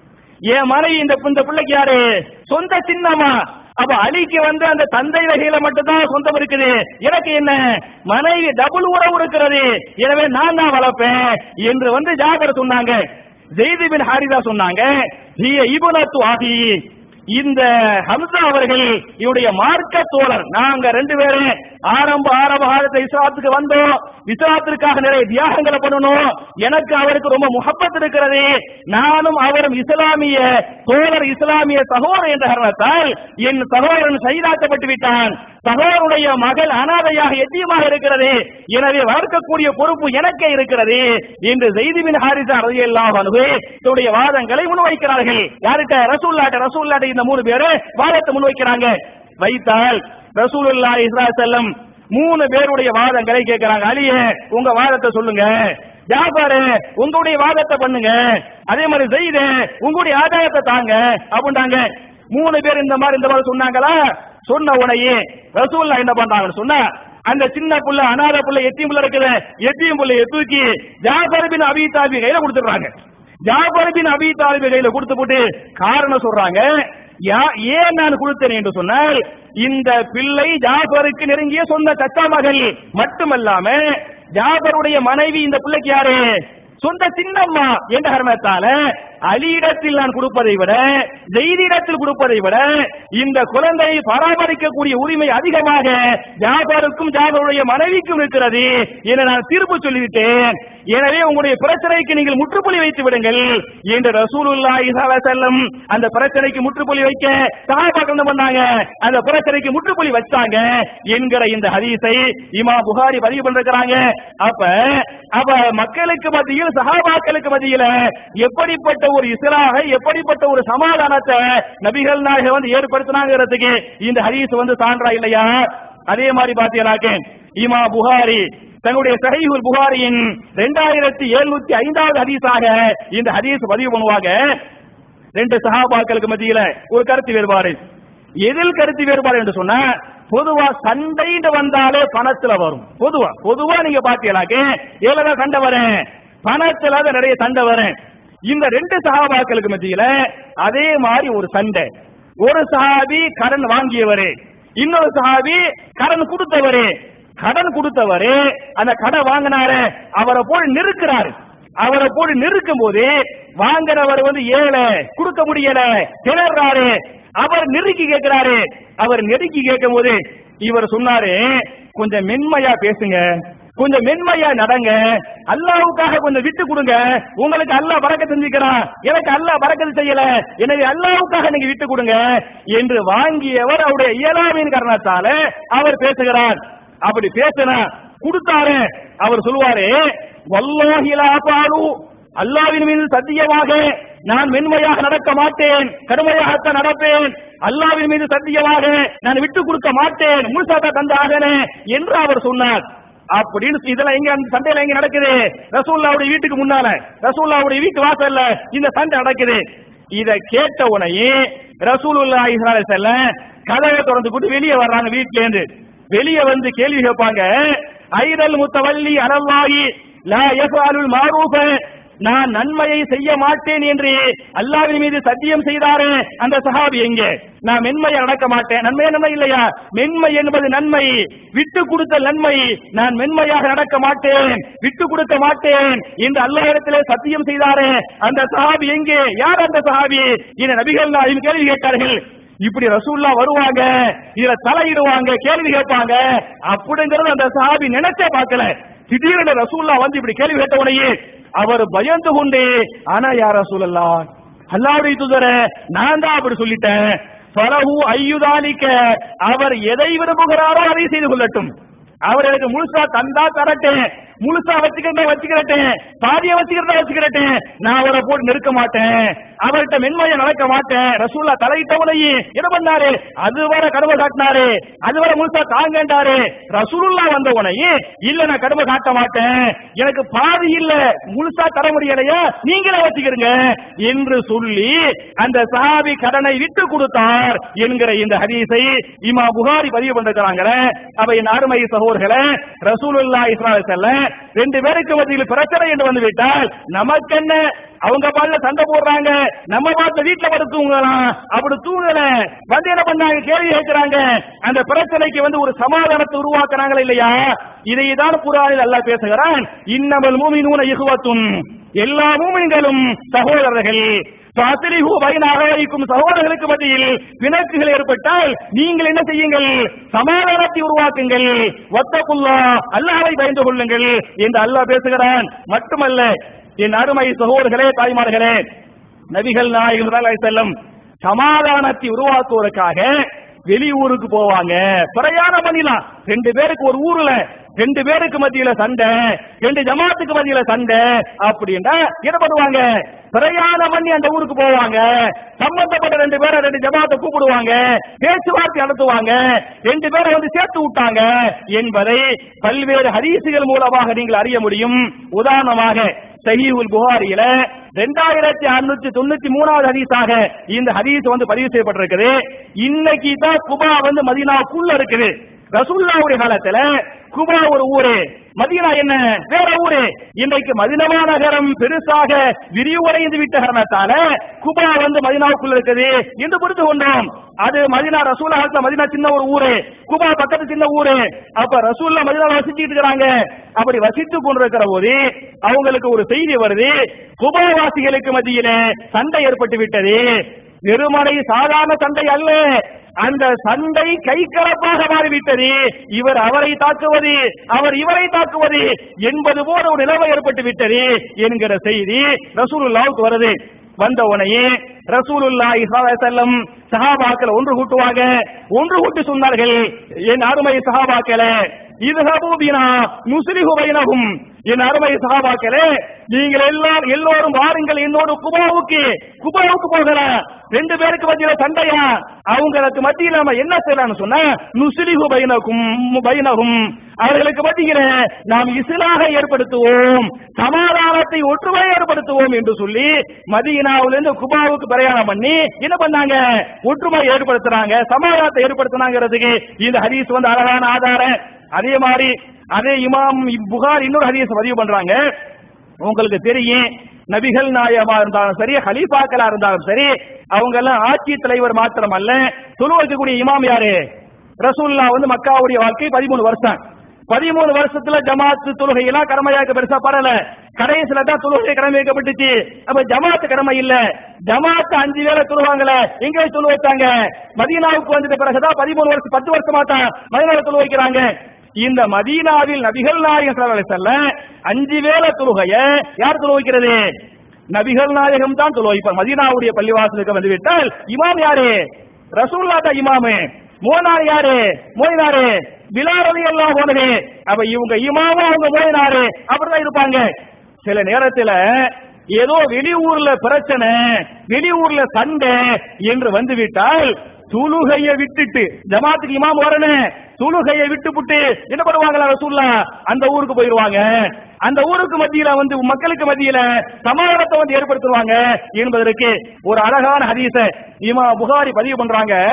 என் மனைவி இந்த இந்த பிள்ளைக்கு யாரு சொந்த சின்னமா அப்ப அலிக்கு வந்து அந்த தந்தை வகையில மட்டும்தான் சொந்தம் இருக்குது எனக்கு என்ன மனைவி டபுள் உறவு இருக்கிறது எனவே நான் தான் வளர்ப்பேன் என்று வந்து ஜாபர் சொன்னாங்க ஜெய்து பின் ஹாரிதா சொன்னாங்க ஹிய இபுனத்து ஆகி இந்த ஹம்சா அவர்கள் இவருடைய மார்க்க தோழர் நாங்க ரெண்டு பேரும் ஆரம்ப ஆரம்ப காலத்துல இஸ்லாத்துக்கு வந்தோம் இஸ்லாத்திற்காக நிறைய தியாகங்களை பண்ணணும் எனக்கு அவருக்கு ரொம்ப முகப்பத் இருக்கிறது நானும் அவரும் இஸ்லாமிய தோழர் இஸ்லாமிய சகோதரர் என்ற காரணத்தால் என் சகோதரன் சைதாக்கப்பட்டு விட்டான் சகோதரனுடைய மகள் அனாதையாக எத்தியமாக இருக்கிறது எனவே வளர்க்கக்கூடிய பொறுப்பு எனக்கே இருக்கிறது என்று ஜெய்திபின் ஹாரிசா ரலியல்லாஹு அன்ஹு தன்னுடைய வாதங்களை முன்வைக்கிறார்கள் யார்கிட்ட ரசூல்லாட்ட ரசூல்லாட்ட இந்த மூணு பேரு வாதத்தை முன்வைக்கிறாங்க வைத்தால் ரசூலுல்லாஹி ஸல்லல்லாஹு அலைஹி வஸல்லம் மூணு பேருடைய வாதங்களை கேட்கிறாங்க அலியே உங்க வாதத்தை சொல்லுங்க ஜாபாரு உங்களுடைய வாதத்தை பண்ணுங்க அதே மாதிரி செய்து உங்களுடைய ஆதாயத்தை தாங்க அப்படின்றாங்க மூணு பேர் இந்த மாதிரி இந்த மாதிரி சொன்னாங்களா சொன்ன உடனே ரசூல்லா என்ன பண்றாங்கன்னு சொன்னா அந்த சின்ன புள்ள அனாதை புள்ள எத்தியும் புள்ள இருக்குது எத்தியும் புள்ளைய தூக்கி ஜாபர் பின் அபி தாபி கையில கொடுத்துடுறாங்க ஜாபர் பின் அபி தாலிபி கையில கொடுத்து போட்டு காரணம் சொல்றாங்க யா- ஏன் நான் கொடுத்தேன் என்று சொன்னால் இந்த பிள்ளை ஜாபருக்கு நெருங்கிய சொந்த தத்தா மகள் மட்டுமல்லாம ஜாபருடைய மனைவி இந்த பிள்ளைக்கு யாரு சொந்த சின்னம்மா என்ற காரணத்தால அலியிடத்தில் நான் கொடுப்பதை விட ஜெயிலிடத்தில் கொடுப்பதை விட இந்த குழந்தையை பராமரிக்கக்கூடிய உரிமை அதிகமாக ஜாபருக்கும் ஜாபருடைய மனைவிக்கும் இருக்கிறது என நான் தீர்ப்பு சொல்லிவிட்டேன் எனவே உங்களுடைய பிரச்சனைக்கு நீங்கள் முற்றுப்புள்ளி வைத்து விடுங்கள் என்று ரசூலுல்லாஹி ஸல்லல்லாஹு அலைஹி வஸல்லம் அந்த பிரச்சனைக்கு முற்றுப்புள்ளி வைக்க சஹாபாக்கள் என்ன பண்ணாங்க அந்த பிரச்சனைக்கு முற்றுப்புள்ளி வச்சாங்க என்கிற இந்த ஹதீஸை இமாம் புகாரி பதிவு பண்ணிருக்கிறாங்க அப்ப அப்ப மக்களுக்கு மத்தியில் சஹாபாக்களுக்கு மத்தியில எப்படிப்பட்ட ஒரு இஸ்லாக எப்படிப்பட்ட ஒரு சமாதானத்தை நபிகள் நாயகம் வந்து ஏற்படுத்தினாங்கிறதுக்கு இந்த ஹதீஸ் வந்து சான்றா இல்லையா அதே மாதிரி பாத்தீங்கன்னாக்க இமா புகாரி தன்னுடைய சஹீஹுல் புகாரியின் ரெண்டாயிரத்தி எழுநூத்தி ஐந்தாவது ஹதீஸாக இந்த ஹதீஸ் பதிவு பண்ணுவாங்க ரெண்டு சஹாபாக்களுக்கு மத்தியில ஒரு கருத்து வேறுபாடு எதில் கருத்து வேறுபாடு என்று சொன்னா பொதுவா சண்டைன்னு வந்தாலே பணத்துல வரும் பொதுவா பொதுவா நீங்க பாத்தீங்களாக்க எவ்வளவு சண்டை வரேன் பணத்துல தான் நிறைய சண்டை வரேன் இந்த ரெண்டு சஹாபாக்களுக்கு மத்தியில அதே மாதிரி ஒரு சண்டை ஒரு சஹாபி கடன் வாங்கியவரு இன்னொரு சஹாபி கடன் கொடுத்தவரு கடன் கொடுத்தவரு அந்த கடன் வாங்கினாரு அவரை போய் நிறுக்கிறாரு அவரை போய் நிறுக்கும் போது வாங்குறவர் வந்து ஏழை கொடுக்க முடியல திணறாரு அவர் நெருக்கி கேட்கிறாரு அவர் நெருக்கி கேட்கும் போது இவர் சொன்னாரு கொஞ்சம் மென்மையா பேசுங்க கொஞ்சம் மென்மையா நடங்க அல்லாவுக்காக கொஞ்சம் விட்டு கொடுங்க உங்களுக்கு அல்லாஹ் பறக்க செஞ்சுக்கிறான் எனக்கு அல்லாஹ் பறக்கத்து செய்யல எனவே அல்லாவுக்காக நீங்க விட்டு கொடுங்க என்று வாங்கியவர் அவருடைய இயலாமையின் காரணத்தால அவர் பேசுகிறார் அப்படி பேசினா கொடுத்தாரு அவர் சொல்லுவாரு வல்லாஹிலா பாலு அல்லாவின் மீது சத்தியமாக நான் மென்மையாக நடக்க மாட்டேன் கடுமையாகத்தான் நடப்பேன் அல்லாவின் மீது சத்தியமாக நான் விட்டு கொடுக்க மாட்டேன் முழுசாத்தா தந்த ஆகனே என்று அவர் சொன்னார் அப்படின்னு இதெல்லாம் எங்க அந்த சண்டையில எங்க நடக்குது ரசூல்லாவுடைய வீட்டுக்கு முன்னால ரசூல்லாவுடைய வீட்டு வாசல்ல இந்த சண்டை நடக்குது இத கேட்ட உடனே ரசூலுல்லாஹி ஸல்லல்லாஹு அலைஹி வஸல்லம் கதவை திறந்து போட்டு வெளியே வர்றாங்க வீட்ல இருந்து வெளியே வந்து கேள்வி கேட்பாங்க ஐதல் முத்தவல்லி அனல்லாஹி லா யஃபாலுல் மாரூஃப நான் நன்மையை செய்ய மாட்டேன் என்று அல்லாஹ்வின் மீது சத்தியம் செய்தாரே அந்த சஹாபி எங்கே நான் மென்மையை நடக்க மாட்டேன் நன்மை நன்மை இல்லையா மென்மை என்பது நன்மை விட்டு கொடுத்த நன்மை நான் மென்மையாக நடக்க மாட்டேன் விட்டு கொடுக்க மாட்டேன் என்று அல்லாஹ்விடத்திலே சத்தியம் செய்தாரே அந்த சஹாபி எங்கே யார் அந்த சஹாபி என நபிகள் நாயும் கேள்வி கேட்டார்கள் இப்படி ரசூல்லா வருவாங்க இதுல தலையிடுவாங்க கேள்வி கேட்பாங்க அப்படிங்கறது அந்த சஹாபி நினைச்சே பார்க்கல திடீரென ரசூல்லா வந்து இப்படி கேள்வி கேட்ட உடனே அவர் பயந்து கொண்டே ஆனா யார் ரசூலல்லா அல்லாவுடைய தூதர நான் தான் அப்படி சொல்லிட்டேன் பலஹு ஐயுதாலிக்க அவர் எதை விரும்புகிறாரோ அதை செய்து கொள்ளட்டும் அவர் எனக்கு முழுசா தந்தா தரட்டேன் முழுசா வச்சுக்கிறதா வச்சுக்கிறட்டேன் பாதிய வச்சுக்கிறதா வச்சுக்கிறட்டேன் நான் அவரை போட்டு நெருக்க மாட்டேன் அவர்கிட்ட மென்மையை நடக்க மாட்டேன் ரசூல்லா தலையிட்டவனையே என்ன பண்ணாரு அது வர கடமை காட்டினாரு அது வர முழுசா தாங்கண்டாரு ரசூலுல்லா வந்தவனையே இல்ல நான் கடமை காட்ட மாட்டேன் எனக்கு பாதி இல்ல முழுசா தர முடியலையா நீங்களே வச்சுக்கிறீங்க என்று சொல்லி அந்த சஹாபி கடனை விட்டு கொடுத்தார் என்கிற இந்த ஹதீஸை இமா புகாரி பதிவு பண்ணிருக்கிறாங்களே அப்ப என் அருமை சகோதரர்களே ரசூலுல்லா இஸ்லாலை செல்ல ரெண்டு பேருக்கு மத்தியில் பிரச்சனை என்று வந்து விட்டால் நமக்கு என்ன அவங்க பாட்டுல சண்டை போடுறாங்க நம்ம பாட்டுல வீட்டுல படுத்து தூங்கலாம் அப்படி தூங்கல வந்து என்ன பண்ணாங்க கேள்வி கேட்கிறாங்க அந்த பிரச்சனைக்கு வந்து ஒரு சமாதானத்தை உருவாக்குறாங்களா இல்லையா இதை தான் குரானில் அல்லாஹ் பேசுகிறான் இன்னமல் மூமினூன இகுவத்தும் எல்லா மூமின்களும் சகோதரர்கள் சாத்திரிஹு பைனாகும் சகோதரர்களுக்கு மத்தியில் பிணக்குகள் ஏற்பட்டால் நீங்கள் என்ன செய்யுங்கள் சமாதானத்தை உருவாக்குங்கள் ஒத்தக்குல்லா அல்லாஹ்வை பயந்து கொள்ளுங்கள் என்று அல்லாஹ் பேசுகிறான் மட்டுமல்ல என் அருமை சகோதரர்களே தாய்மார்களே நபிகள் நாயகம் செல்லும் சமாதானத்தை உருவாக்குவதற்காக வெளியூருக்கு போவாங்க பிரயாணம் பண்ணிடலாம் ரெண்டு பேருக்கு ஒரு ஊர்ல ரெண்டு பேருக்கு மத்தியில சண்டை ரெண்டு ஜமாத்துக்கு மத்தியில சண்டை அப்படின்னா என்ன பண்ணுவாங்க பிரயாணம் பண்ணி அந்த ஊருக்கு போவாங்க சம்பந்தப்பட்ட ரெண்டு பேரை ரெண்டு ஜமாத்தை கூப்பிடுவாங்க பேச்சுவார்த்தை நடத்துவாங்க ரெண்டு பேரை வந்து சேர்த்து விட்டாங்க என்பதை பல்வேறு ஹதீசுகள் மூலமாக நீங்கள் அறிய முடியும் உதாரணமாக சஹீஹுல் புகாரியில ரெண்டாயிரத்தி அறுநூத்தி தொண்ணூத்தி மூணாவது ஹதீஸாக இந்த ஹதீஸ் வந்து பதிவு செய்யப்பட்டிருக்குது இன்னைக்கு தான் குபா வந்து மதீனாவுக்குள்ள இருக்குது ரசூல்லாவுடைய காலத்துல குபா ஒரு ஊரு மதீனா என்ன வேற ஊரு இன்றைக்கு மதினமா நகரம் பெருசாக விரிவடைந்து விட்ட காரணத்தால குபா வந்து மதினாவுக்குள்ள இருக்குது என்று புரிந்து கொண்டோம் அது மதினா ரசூலா காலத்துல மதினா சின்ன ஒரு ஊரு குபா பக்கத்து சின்ன ஊரு அப்ப ரசூல்லா மதினா வசிச்சுட்டு இருக்கிறாங்க அப்படி வசித்து கொண்டிருக்கிற போது அவங்களுக்கு ஒரு செய்தி வருது குபாவாசிகளுக்கு மத்தியில சண்டை ஏற்பட்டு விட்டது வெறுமனை சாதாரண சண்டை அல்ல அந்த சண்டை கைகலப்பாக மாறிவிட்டது இவர் அவரை தாக்குவது அவர் இவரை தாக்குவது என்பது போல ஒரு நிலைமை ஏற்பட்டு விட்டது என்கிற செய்தி ரசூலுல்லாவுக்கு வருது வந்த உடனே ரசூலுல்லாஹி ஸல்லல்லாஹு அலைஹி வஸல்லம் சஹாபாக்கள் ஒன்று கூட்டுவாங்க ஒன்று கூட்டி சொன்னார்கள் என் அருமை சஹாபாக்களே இதுஹபு பினா நுஸ்லிஹு பைனஹும் என் அருமை சஹாபாக்களே நீங்கள் எல்லாம் எல்லோரும் வாருங்கள் என்னோடு குபாவுக்கு குபாவுக்கு போகலாம் ரெண்டு பேருக்கு மத்தியில சண்டையா அவங்களுக்கு மத்தியில நம்ம என்ன செய்யலாம்னு சொன்னா நுஸ்லிஹு பைனகும் பைனகும் அவர்களுக்கு மத்தியில நாம் இஸ்லாக ஏற்படுத்துவோம் சமாதானத்தை ஒற்றுமை ஏற்படுத்துவோம் என்று சொல்லி மதீனாவிலிருந்து குபாவுக்கு பிரயாணம் பண்ணி என்ன பண்ணாங்க ஒற்றுமை ஏற்படுத்துறாங்க சமாதானத்தை ஏற்படுத்தினாங்கிறதுக்கு இந்த ஹதீஸ் வந்து அழகான ஆதாரம் அதே மாதிரி அதே இமாம் புகார் இன்னொரு ஹதீஸ் பதிவு பண்றாங்க உங்களுக்கு தெரியும் நபிகள் நாயகமா இருந்தாலும் சரி ஹலீஃபாக்களா இருந்தாலும் சரி அவங்க எல்லாம் ஆட்சி தலைவர் மாத்திரம் அல்ல தொழு வைக்கக்கூடிய இமாம் யாரு ரசூல்லா வந்து மக்காவுடைய வாழ்க்கை பதிமூணு வருஷம் பதிமூணு வருஷத்துல ஜமாத்து தொழுகை எல்லாம் கடமையாக்க பெருசா பரல கடைசியில தான் தொழுகை கடமை வைக்கப்பட்டுச்சு அப்ப ஜமாத்து கடமை இல்ல ஜமாத்து அஞ்சு வேளை தொழுவாங்கல்ல எங்க தொழு வச்சாங்க மதீனாவுக்கு வந்துட்ட பிறகுதான் பதிமூணு வருஷம் பத்து வருஷமா தான் மதீனாவை தொழு வைக்கிறாங்க இந்த மதீனாவில் நபிகள் நாயகம் ஸல்லல்லாஹு அலைஹி வஸல்லம் அஞ்சு வேளை தொழுகைய யார் தொழு வைக்கிறது நபிகள் நாயகம் தான் தொழு வைப்பார் மதீனாவுடைய பள்ளிவாசலுக்கு வந்து விட்டால் இமாம் யாரு ரசூல்லா தான் இமாமு மோனார் யாரு மோயினாரு பிலாரதி எல்லாம் போனது அப்ப இவங்க இமாமும் அவங்க மோயினாரு அப்படிதான் இருப்பாங்க சில நேரத்துல ஏதோ வெளியூர்ல பிரச்சனை வெளியூர்ல சண்டை என்று வந்து விட்டால் துலுகையை விட்டுட்டு ஜமாத்துக்கு இமாம் வரணும் துலுகையை விட்டுப்புட்டு என்ன பண்ணுவாங்களா ரசூல்லா அந்த ஊருக்கு போயிருவாங்க அந்த ஊருக்கு மத்தியில வந்து மக்களுக்கு மத்தியில சமாதானத்தை வந்து ஏற்படுத்துவாங்க என்பதற்கு ஒரு அழகான ஹதீஸ இமா புகாரி பதிவு பண்றாங்க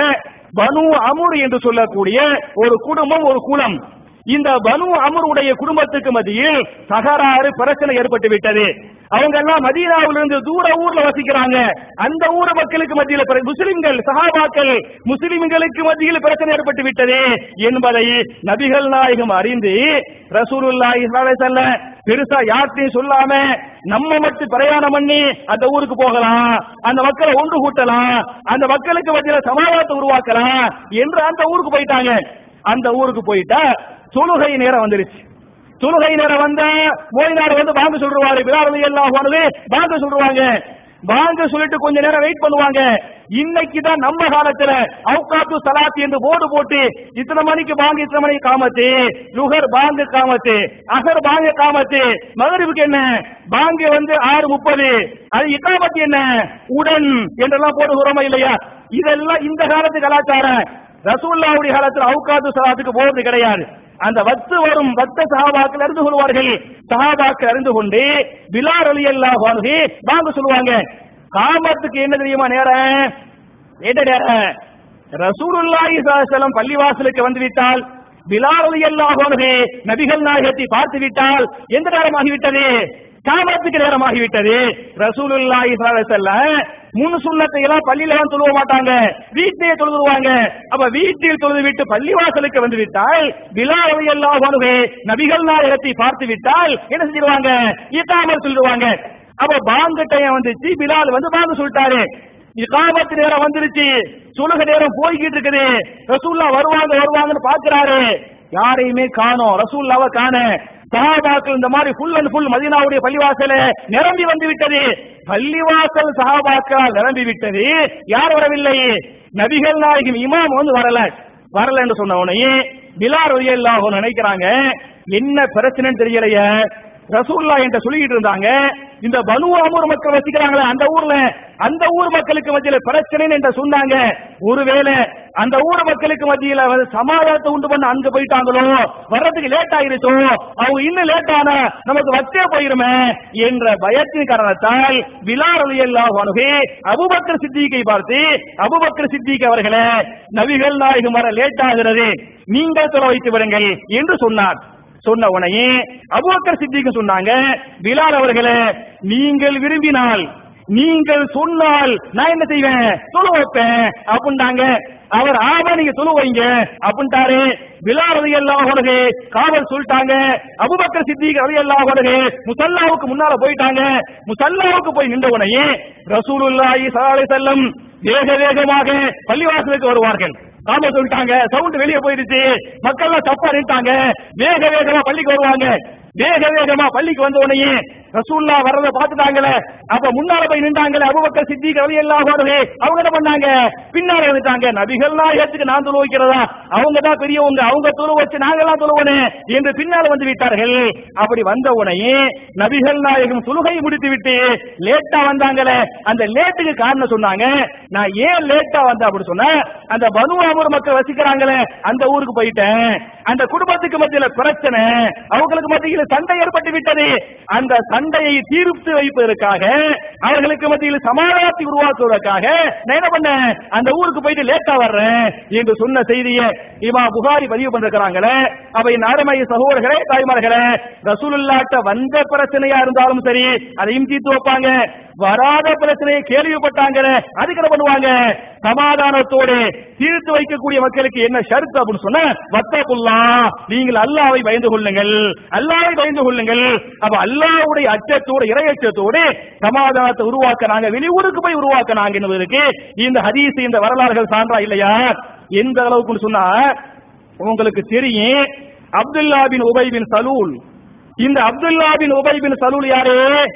பனு அமுர் என்று சொல்லக்கூடிய ஒரு குடும்பம் ஒரு குலம் இந்த பனு அமருடைய குடும்பத்துக்கு மத்தியில் தகராறு பிரச்சனை ஏற்பட்டு விட்டது அவங்க எல்லாம் மதீனாவிலிருந்து தூர ஊர்ல வசிக்கிறாங்க அந்த ஊர் மக்களுக்கு மத்தியில் பிற- முஸ்லிம்கள் சஹாபாக்கள் முஸ்லிம்களுக்கு மத்தியில் பிரச்சனை ஏற்பட்டு விட்டது என்பதை நபிகள் நாயகம் அறிந்து ரசூலுல்லாஹி ஸல்லல்லாஹு அலைஹி வஸல்லம் பெருசா யார்ட்டையும் சொல்லாம நம்ம மட்டும் பிரயாணம் பண்ணி அந்த ஊருக்கு போகலாம் அந்த மக்களை ஒன்று கூட்டலாம் அந்த மக்களுக்கு மத்தியில சமாதானத்தை உருவாக்கலாம் என்று அந்த ஊருக்கு போயிட்டாங்க அந்த ஊருக்கு போயிட்டா தொழுகை நேரம் வந்துருச்சு தொழுகை நேரம் வந்தா மோதினார் வந்து பாங்க சொல்றாரு பிலாரதி எல்லாம் போனது பாங்க சொல்றாங்க பாங்க சொல்லிட்டு கொஞ்ச நேரம் வெயிட் பண்ணுவாங்க இன்னைக்கு தான் நம்ம காலத்துல அவுகாத்து சலாத் என்று போர்டு போட்டு இத்தனை மணிக்கு பாங்க இத்தனை மணிக்கு காமத்து லுகர் பாங்க காமத்து அகர் பாங்க காமத்து மகரிபுக்கு என்ன பாங்க வந்து ஆறு முப்பது அது இக்காமத்து என்ன உடன் என்றெல்லாம் போடுகிறோமா இல்லையா இதெல்லாம் இந்த காலத்து கலாச்சாரம் ரசூல்லாவுடைய காலத்தில் அவுகாத்து சலாத்துக்கு போறது கிடையாது அந்த வத்து வரும் வத்த சஹாபாக்கள் அறிந்து கொள்வார்கள் சஹாபாக்கள் அறிந்து கொண்டு பிலார் அலி அல்லா வாங்க சொல்லுவாங்க காமத்துக்கு என்ன தெரியுமா நேரம் என்ன நேரம் ரசூலுல்லாஹி ஸல்லல்லாஹு அலைஹி வஸல்லம் பள்ளிவாசலுக்கு வந்து விட்டால் பிலால் ரலியல்லாஹு அன்ஹு நபிகள் நாயகத்தை பார்த்து விட்டால் எந்த நேரமாகிவிட்டது காமத்துக்கு நேரமாகிவிட்டது ரசூலுல்லாஹி ஸல்லல்லாஹு அலைஹி வஸல்லம் முன் சுண்ணத்தை எல்லாம் பள்ளியில எல்லாம் தொழுவ மாட்டாங்க வீட்டிலே தொழுதுருவாங்க அப்ப வீட்டில் தொழுது விட்டு பள்ளிவாசலுக்கு வந்து விட்டால் பிலால் ரலியல்லாஹு அன்ஹு நபிகள் நாயகத்தை பார்த்து விட்டால் என்ன செஞ்சிருவாங்க இக்காமல் சொல்லிடுவாங்க அப்ப பாங்கு டைம் வந்துச்சு பிலால் வந்து பாங்கு சொல்லிட்டாரு இகாமத்து நேரம் வந்துருச்சு சுலுக நேரம் போய்கிட்டு இருக்குது ரசூல்லா வருவாங்க வருவாங்கன்னு பாக்குறாரு யாரையுமே காணோம் ரசூல்லாவை காண சஹாபாக்கள் இந்த மாதிரி ஃபுல் அண்ட் ஃபுல் மதீனாவுடைய பள்ளிவாசல நிரம்பி வந்து விட்டது பள்ளிவாசல் சஹாபாக்கள் நிரம்பி விட்டது யார் வரவில்லை நபிகள் நாயகம் இமாம் வந்து வரல வரல என்று சொன்ன உடனே பிலார் ரலியல்லாஹு நினைக்கிறாங்க என்ன பிரச்சனைன்னு தெரியலையே ரசூல்லா என்கிட்ட சொல்லிட்டு இருந்தாங்க இந்த பனு அமூர் மக்கள் வசிக்கிறாங்களே அந்த ஊர்ல அந்த ஊர் மக்களுக்கு மத்தியில பிரச்சனைன்னு என்கிட்ட சொன்னாங்க ஒருவேளை அந்த ஊர் மக்களுக்கு மத்தியில வந்து சமாதானத்தை உண்டு பண்ண அங்க போயிட்டாங்களோ வர்றதுக்கு லேட் ஆயிருச்சோ அவங்க இன்னும் லேட் ஆனா நமக்கு வச்சே போயிருமே என்ற பயத்தின் காரணத்தால் விலார் அலியல்லாஹு அன்ஹு அபூபக்கர் சித்திகை பார்த்து அபூபக்கர் சித்திக் அவர்களே நபிகள் நாயகம் வர லேட் ஆகிறது நீங்கள் தொலை வைத்து விடுங்கள் என்று சொன்னார் சொன்ன உடனே அபூபக்கர் சித்திக்கு சொன்னாங்க பிலால் அவர்களே நீங்கள் விரும்பினால் நீங்கள் சொன்னால் நான் என்ன செய்வேன் தொழு வைப்பேன் அப்படின்ட்டாங்க அவர் ஆமா நீங்க தொழு வைங்க அப்படின்ட்டாரு பிலால் ரதி அல்லாஹ் காவல் சொல்லிட்டாங்க அபுபக்கர் சித்திக் ரதி அல்லாஹ் முசல்லாவுக்கு முன்னால போயிட்டாங்க முசல்லாவுக்கு போய் நின்ற உடனே ரசூலுல்லாஹி ஸல்லல்லாஹு அலைஹி வஸல்லம் வேக வேகமாக பள்ளிவாசலுக்கு வருவார்கள் காம சொல்லிட்டாங்க சவுண்ட் வெளியே போயிடுச்சு மக்கள் எல்லாம் தப்பா நின்ட்டாங்க வேக வேகமா பள்ளிக்கு வருவாங்க வேக வேகமா பள்ளிக்கு வந்த உடனே ரசூல்லா வர்றத பாத்துட்டாங்களே அப்ப முன்னால போய் நின்றாங்களே அபுபக்கர் சித்திக் ரவி எல்லாம் அவங்க என்ன பண்ணாங்க பின்னால வந்துட்டாங்க நபிகள் நாயகத்துக்கு நான் தொழு வைக்கிறதா அவங்க தான் பெரியவங்க அவங்க தொழு வச்சு நாங்கெல்லாம் தொழுவனே என்று பின்னால வந்து விட்டார்கள் அப்படி வந்த உடனே நபிகள் நாயகம் தொழுகை முடித்து விட்டு லேட்டா வந்தாங்களே அந்த லேட்டுக்கு காரணம் சொன்னாங்க நான் ஏன் லேட்டா வந்தேன் அப்படி சொன்னா அந்த பனு அமர் மக்கள் வசிக்கிறாங்களே அந்த ஊருக்கு போயிட்டேன் அந்த குடும்பத்துக்கு மத்தியில பிரச்சனை அவங்களுக்கு மத்தியில சண்டை ஏற்பட்டு விட்டது அந்த சண்டையை தீர்த்து வைப்பதற்காக அவர்களுக்கு மத்தியில் சமாதானத்தை உருவாக்குவதற்காக நான் என்ன பண்ணேன் அந்த ஊருக்கு போயிட்டு லேட்டா வர்றேன் என்று சொன்ன செய்தியை இமா புகாரி பதிவு பண்ணிருக்கிறாங்களே அவை நாரமய சகோதரர்களே தாய்மார்களே ரசூலுல்லாட்ட வந்த பிரச்சனையா இருந்தாலும் சரி அதையும் தீர்த்து வைப்பாங்க வராத பிரச்சனையை கேள்விப்பட்டாங்களே அதுக்கு என்ன பண்ணுவாங்க சமாதானத்தோடு தீர்த்து வைக்கக்கூடிய மக்களுக்கு என்ன ஷர்த் அப்படின்னு சொன்ன வத்தகுல்லா நீங்கள் அல்லாவை பயந்து கொள்ளுங்கள் அல்லாவை பயந்து கொள்ளுங்கள் அப்ப அல்லாவுடைய அச்சத்தோடு இறையச்சத்தோடு சமாதானத்தை உருவாக்க நாங்க வெளியூருக்கு போய் உருவாக்க நாங்க என்பதற்கு இந்த ஹதீஸ் இந்த வரலாறுகள் சான்றா இல்லையா எந்த அளவுக்கு சொன்னா உங்களுக்கு தெரியும் அப்துல்லா பின் உபை பின் சலூல் இந்த அப்துல்லா பின் உபை பின் சலூல் யாரு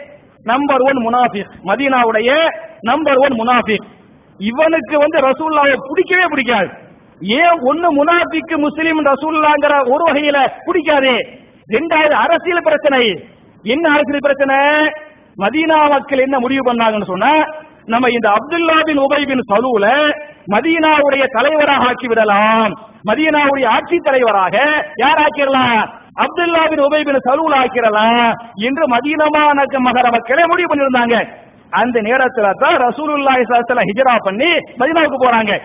நம்பர் ஒன் முனாஃபிக் மதீனாவுடைய நம்பர் ஒன் முனாஃபிக் இவனுக்கு வந்து ரசூல்லாவை பிடிக்கவே பிடிக்காது ஏன் ஒண்ணு முனாஃபிக்கு முஸ்லிம் ரசூல்லாங்கிற ஒரு வகையில பிடிக்காது ரெண்டாவது அரசியல் பிரச்சனை என்ன அரசியல் பிரச்சனை மதீனா மக்கள் என்ன முடிவு பண்ணாங்கன்னு சொன்னா நம்ம இந்த அப்துல்லா பின் உபை பின் சலூல மதீனாவுடைய தலைவராக ஆக்கி விடலாம் மதீனாவுடைய ஆட்சி தலைவராக யார் ஆக்கிடலாம் அப்துல்லா பின் உபை பின் சலூல் ஆக்கிடலாம் என்று மதீனமா மகர மக்களே முடிவு பண்ணியிருந்தாங்க அந்த நேரத்துல தான் ரசூலுல்லாஹி ஸல்லல்லாஹு அலைஹி ஹிஜ்ரா பண்ணி மதீனாவுக்கு போறாங்க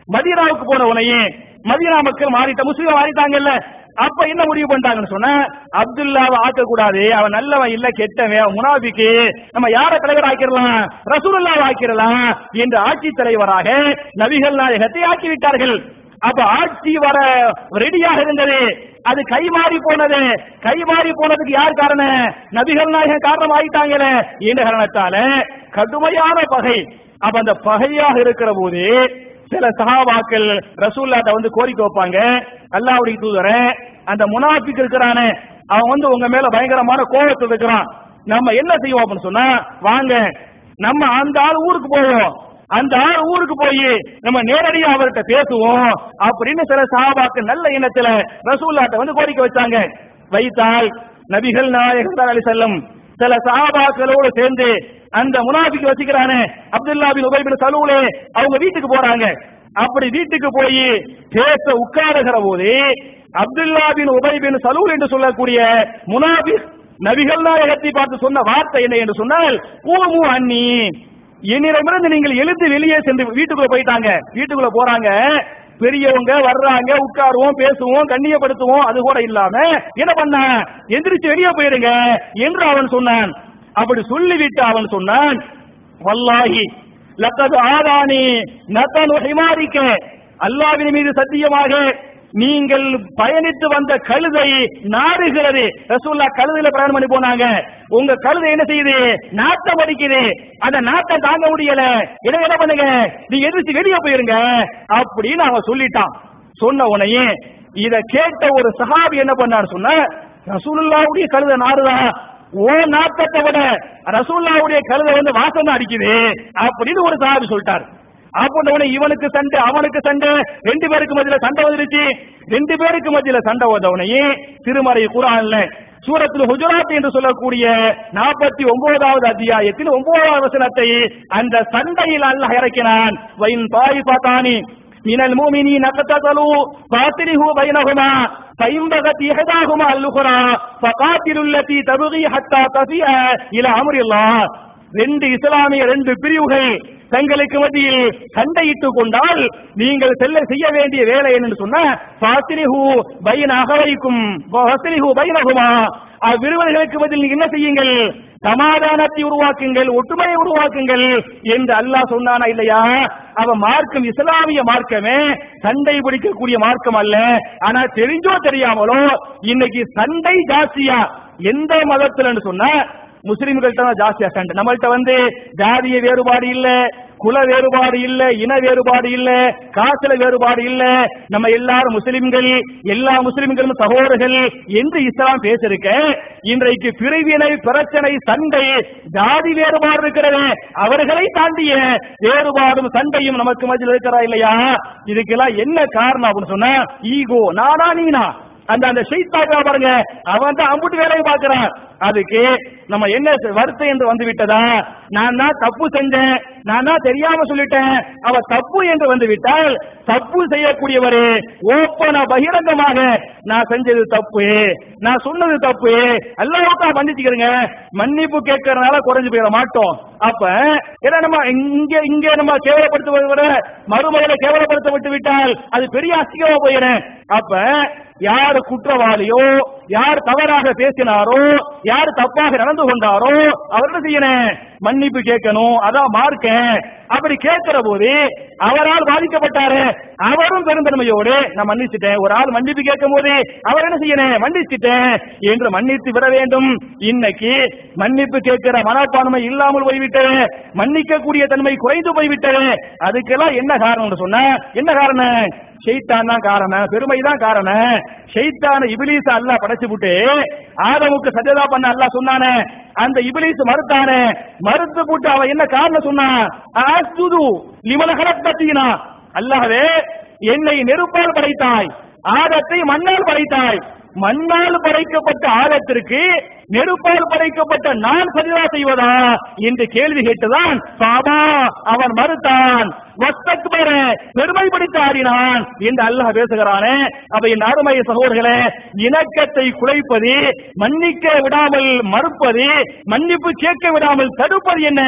மதீனாவுக்கு போன உடனே மதீனா மக்கள் மாறிட்ட முஸ்லீம் மாறிட்டாங்கல்ல அப்ப என்ன முடிவு பண்ணிட்டாங்கன்னு சொன்னா அப்துல்லாவை ஆக்க கூடாது அவன் நல்லவன் இல்ல கெட்டவன் அவன் முனாபிக்கு நம்ம யார தலைவர் ஆக்கிடலாம் ரசூலுல்லாவை ஆக்கிடலாம் என்று ஆட்சி தலைவராக நபிகள் நாயகத்தை ஆக்கி விட்டார்கள் அப்ப ஆட்சி வர ரெடியாக இருந்தது அது கை மாறி போனது கை மாறி போனதுக்கு யார் காரணம் நபிகள் நாயகம் காரணம் ஆயிட்டாங்களே என்ற காரணத்தால கடுமையான பகை அப்ப அந்த பகையாக இருக்கிற போது சில சகாபாக்கள் ரசூல்லாட்ட வந்து கோரிக்கை வைப்பாங்க அல்லாவுடைய தூதர அந்த முனாஃபிக் இருக்கிறானே அவன் வந்து உங்க மேல பயங்கரமான கோபத்தை இருக்கிறான் நம்ம என்ன செய்வோம் அப்படின்னு சொன்னா வாங்க நம்ம அந்த ஆள் ஊருக்கு போவோம் அந்த ஆள் ஊருக்கு போய் நம்ம நேரடியா அவர்கிட்ட பேசுவோம் அப்படின்னு சில சஹாபாக்கள் நல்ல எண்ணத்துல ரசூல்லாட்ட வந்து கோரிக்கை வச்சாங்க வைத்தால் நபிகள் நாயகர் அலி செல்லம் சில சஹாபாக்களோடு சேர்ந்து அந்த முனாபிக்கு வச்சுக்கிறானே அப்துல்லா பின் உபை பின் சலூலே அவங்க வீட்டுக்கு போறாங்க அப்படி வீட்டுக்கு போய் பேச உட்காருகிற போது அப்துல்லா பின் உபை பின் சலூல் என்று சொல்லக்கூடிய முனாபிக் நபிகள் நாயகத்தை பார்த்து சொன்ன வார்த்தை என்ன என்று சொன்னால் கூமு அன்னி என்னிடமிருந்து நீங்கள் எழுந்து வெளியே சென்று வீட்டுக்குள்ள போயிட்டாங்க வீட்டுக்குள்ள போறாங்க பெரியவங்க வர்றாங்க உட்காருவோம் பேசுவோம் கண்ணியப்படுத்துவோம் அது கூட இல்லாம என்ன பண்ண எந்திரிச்சு வெளியே போயிருங்க என்று அவன் சொன்னான் அப்படி சொல்லிவிட்டு அவன் சொன்னான் வல்லாஹி லக்கது ஆதானி நத்தனு ஹிமாரிக்க அல்லாவின் மீது சத்தியமாக நீங்கள் பயணித்து வந்த கழுதை நாடுகிறது ரசூல்லா கழுதையில பிரயாணம் பண்ணி போனாங்க உங்க கழுதை என்ன செய்யுது நாட்டம் அடிக்குது அந்த நாட்டம் தாங்க முடியல என்ன என்ன பண்ணுங்க நீங்க எதிர்த்து வெளியே போயிருங்க அப்படின்னு அவன் சொல்லிட்டான் சொன்ன உடனே இத கேட்ட ஒரு சஹாபி என்ன பண்ணாரு சொன்ன ரசூலுல்லாவுடைய கழுதை நாடுதான் ஓ நாட்டத்தை விட ரசூல்லாவுடைய கழுதை வந்து வாசம் தான் அடிக்குது அப்படின்னு ஒரு சஹாபி சொல்லிட்டார் அப்ப உடனே இவனுக்கு சண்டை அவனுக்கு சண்டை ரெண்டு பேருக்கு மத்தியில சண்டை வந்துருச்சு ரெண்டு பேருக்கு மத்தியில சண்டை வந்தவனையே திருமறை குரான்ல சூரத்தில் ஹுஜராத் என்று சொல்லக்கூடிய நாற்பத்தி ஒன்பதாவது அத்தியாயத்தில் ஒன்பதாவது வசனத்தை அந்த சண்டையில் அல்லாஹ் இறக்கினான் வைன் தாய் பாத்தானி من المؤمنين اقتتلوا فاصلحوا بينهما فإن بغت إحداهما الأخرى فقاتلوا التي تبغي حتى تفيء إلى أمر الله ரெண்டு இஸ்லாமிய ரெண்டு பிரிவுகள் தங்களுக்கு மத்தியில் சண்டையிட்டுக் கொண்டால் நீங்கள் செல்ல செய்ய வேண்டிய வேலை என்னன்னு சொன்னா பாசிரிஹு பைன அகவைக்கும் பாசிரிஹு பைனகுமா அவ்விருவர்களுக்கு பதில் நீங்க என்ன செய்யுங்கள் சமாதானத்தை உருவாக்குங்கள் ஒற்றுமையை உருவாக்குங்கள் என்று அல்லாஹ் சொன்னானா இல்லையா அவ மார்க்கம் இஸ்லாமிய மார்க்கமே சண்டை பிடிக்கக்கூடிய மார்க்கம் அல்ல ஆனா தெரிஞ்சோ தெரியாமலோ இன்னைக்கு சண்டை ஜாஸ்தியா எந்த மதத்துல சொன்னா முஸ்லிம்கள்ட்ட தான் ஜாஸ்தியா சண்டை நம்மள்ட்ட வந்து ஜாதிய வேறுபாடு இல்ல குல வேறுபாடு இல்ல இன வேறுபாடு இல்ல காசுல வேறுபாடு இல்ல நம்ம எல்லாரும் முஸ்லிம்கள் எல்லா முஸ்லிம்களும் சகோதரர்கள் என்று இஸ்லாம் பேசிருக்க இன்றைக்கு பிரிவினை பிரச்சனை சண்டை ஜாதி வேறுபாடு இருக்கிறது அவர்களை தாண்டிய வேறுபாடும் சண்டையும் நமக்கு மத்தியில் இருக்கிறா இல்லையா இதுக்கெல்லாம் என்ன காரணம் அப்படின்னு சொன்னா ஈகோ நானா நீனா அந்த அந்த ஷெய்தாக்கா பாருங்க அவன் தான் அம்புட்டு வேலையை பார்க்கிறான் அதுக்கு நம்ம என்ன வருத்தம் என்று வந்து விட்டதா நான் தான் தப்பு செஞ்சேன் நான் தான் தெரியாம சொல்லிட்டேன் அவ தப்பு என்று வந்து விட்டால் தப்பு செய்யக்கூடியவரு ஓப்பனா பகிரங்கமாக நான் செஞ்சது தப்பு நான் சொன்னது தப்பு எல்லாருக்கும் மன்னிச்சுக்கிறேங்க மன்னிப்பு கேட்கறதுனால குறைஞ்சு போயிட மாட்டோம் அப்ப ஏன்னா நம்ம இங்க இங்க நம்ம கேவலப்படுத்துவதை விட மறுமையில கேவலப்படுத்தப்பட்டு விட்டால் அது பெரிய அசிங்கமா போயிடும் அப்ப யார் குற்றவாளியோ யார் தவறாக பேசினாரோ யார் தப்பாக நடந்து கொண்டாரோ அவர் என்ன செய்யணும் மன்னிப்பு கேட்கணும் அதான் மார்க்க அப்படி கேட்கிற போது அவரால் பாதிக்கப்பட்டாரு அவரும் பெருந்தன்மையோடு நான் மன்னிச்சிட்டேன் ஒரு ஆள் மன்னிப்பு கேட்கும் போது அவர் என்ன செய்யணும் மன்னிச்சிட்டேன் என்று மன்னித்து விட வேண்டும் இன்னைக்கு மன்னிப்பு கேட்கிற மனப்பான்மை இல்லாமல் போய்விட்டது மன்னிக்க கூடிய தன்மை குறைந்து போய்விட்டது அதுக்கெல்லாம் என்ன காரணம் சொன்ன என்ன காரணம் ஷெய்தான் தான் காரணம் பெருமை தான் காரணம் ஷெய்தான இபிலிஸ் அல்லாஹ் படைச்சு விட்டு ஆதமுக்கு சஜதா பண்ண அல்லாஹ் சொன்னானே அந்த இபிலிஸ் மறுத்தானே மறுத்து போட்டு அவன் என்ன காரணம் சொன்னான் அஸ்துது லிமன கலப்பத்தினா அல்லாஹ்வே என்னை நெருப்பால் படைத்தாய் ஆதத்தை மண்ணால் படைத்தாய் மண்ணால் படைக்கப்பட்ட ஆழத்திற்கு நெருப்பால் படைக்கப்பட்ட நான் சரிதா செய்வதா என்று கேள்வி கேட்டுதான் பாபா அவன் மறுத்தான் வஸ்தக்பர பெருமைப்படுத்த ஆடினான் என்று அல்லாஹ் பேசுகிறானே அப்ப என் அருமை சகோதரர்களே இணக்கத்தை குலைப்பது மன்னிக்க விடாமல் மறுப்பது மன்னிப்பு கேட்க விடாமல் தடுப்பது என்ன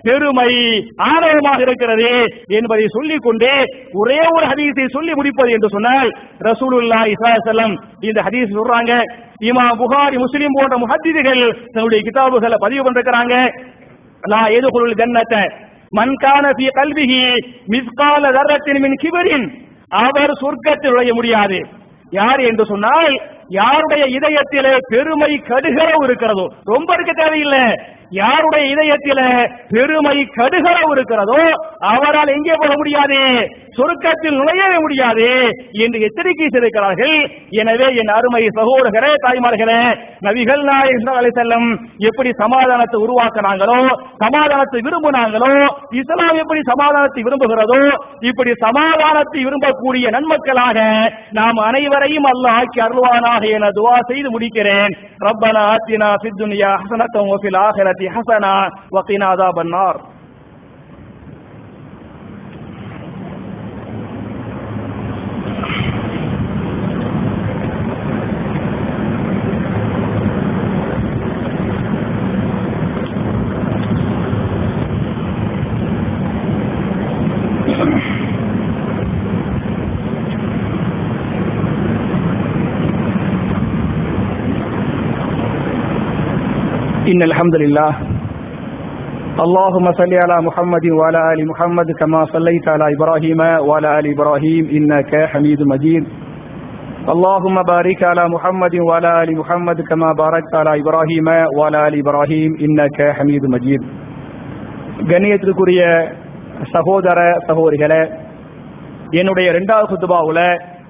பெருமை ஆணவமாக இருக்கிறது என்பதை சொல்லிக் கொண்டே ஒரே ஒரு ஹதீஸை சொல்லி முடிப்பது என்று சொன்னால் ரசூலுல்லாஹி ஸல்லல்லாஹு அலைஹி வஸல்லம் இந்த ஹதீஸ் சொல்றாங்க இமாம் புகாரி முஸ்லிம் போன்ற முஹத்திதிகள் தன்னுடைய கிதாபுகளை பதிவு பண்ணிருக்கிறாங்க லா எதுகுல் ஜன்னத மன் கான ஃபீ கல்பிஹி மிஸ்கால தர்ரத்தின் மின் கிபரின் அவர் சொர்க்கத்தில் நுழைய முடியாது யார் என்று சொன்னால் யாருடைய இதயத்திலே பெருமை கடுகளவு இருக்கிறதோ ரொம்ப இருக்க தேவையில்லை யாருடைய இதயத்திலே பெருமை கடுகளவு இருக்கிறதோ அவரால் எங்கே போக முடியாது சொர்க்கத்தில் நுழையவே முடியாது என்று எச்சரிக்கை செய்திருக்கிறார்கள் எனவே என் அருமை சகோதரர்களே தாய்மார்களே நபிகள் நாயகம் அலை செல்லம் எப்படி சமாதானத்தை உருவாக்குனாங்களோ சமாதானத்தை விரும்பினாங்களோ இஸ்லாம் எப்படி சமாதானத்தை விரும்புகிறதோ இப்படி சமாதானத்தை விரும்பக்கூடிய நன்மக்களாக நாம் அனைவரையும் அல்லாஹ் ஆக்கி அருள்வானாக என துவா செய்து முடிக்கிறேன் ரப்பனா ஆத்தினா ஃபித் துன்யா ஹஸனத்தம் வஃபில் ஆஹிரத்தி ஹஸனா வகினா அஸாபன் நார் إن الحمد لله اللهم صل على محمد وعلى آل محمد كما صليت على إبراهيم وعلى آل إبراهيم إنك حميد مجيد اللهم بارك على محمد وعلى آل محمد كما باركت على إبراهيم وعلى آل إبراهيم إنك حميد مجيد கண்ணியத்திற்குரிய சகோதர சகோதரிகளே என்னுடைய இரண்டாவது குத்துபாவுல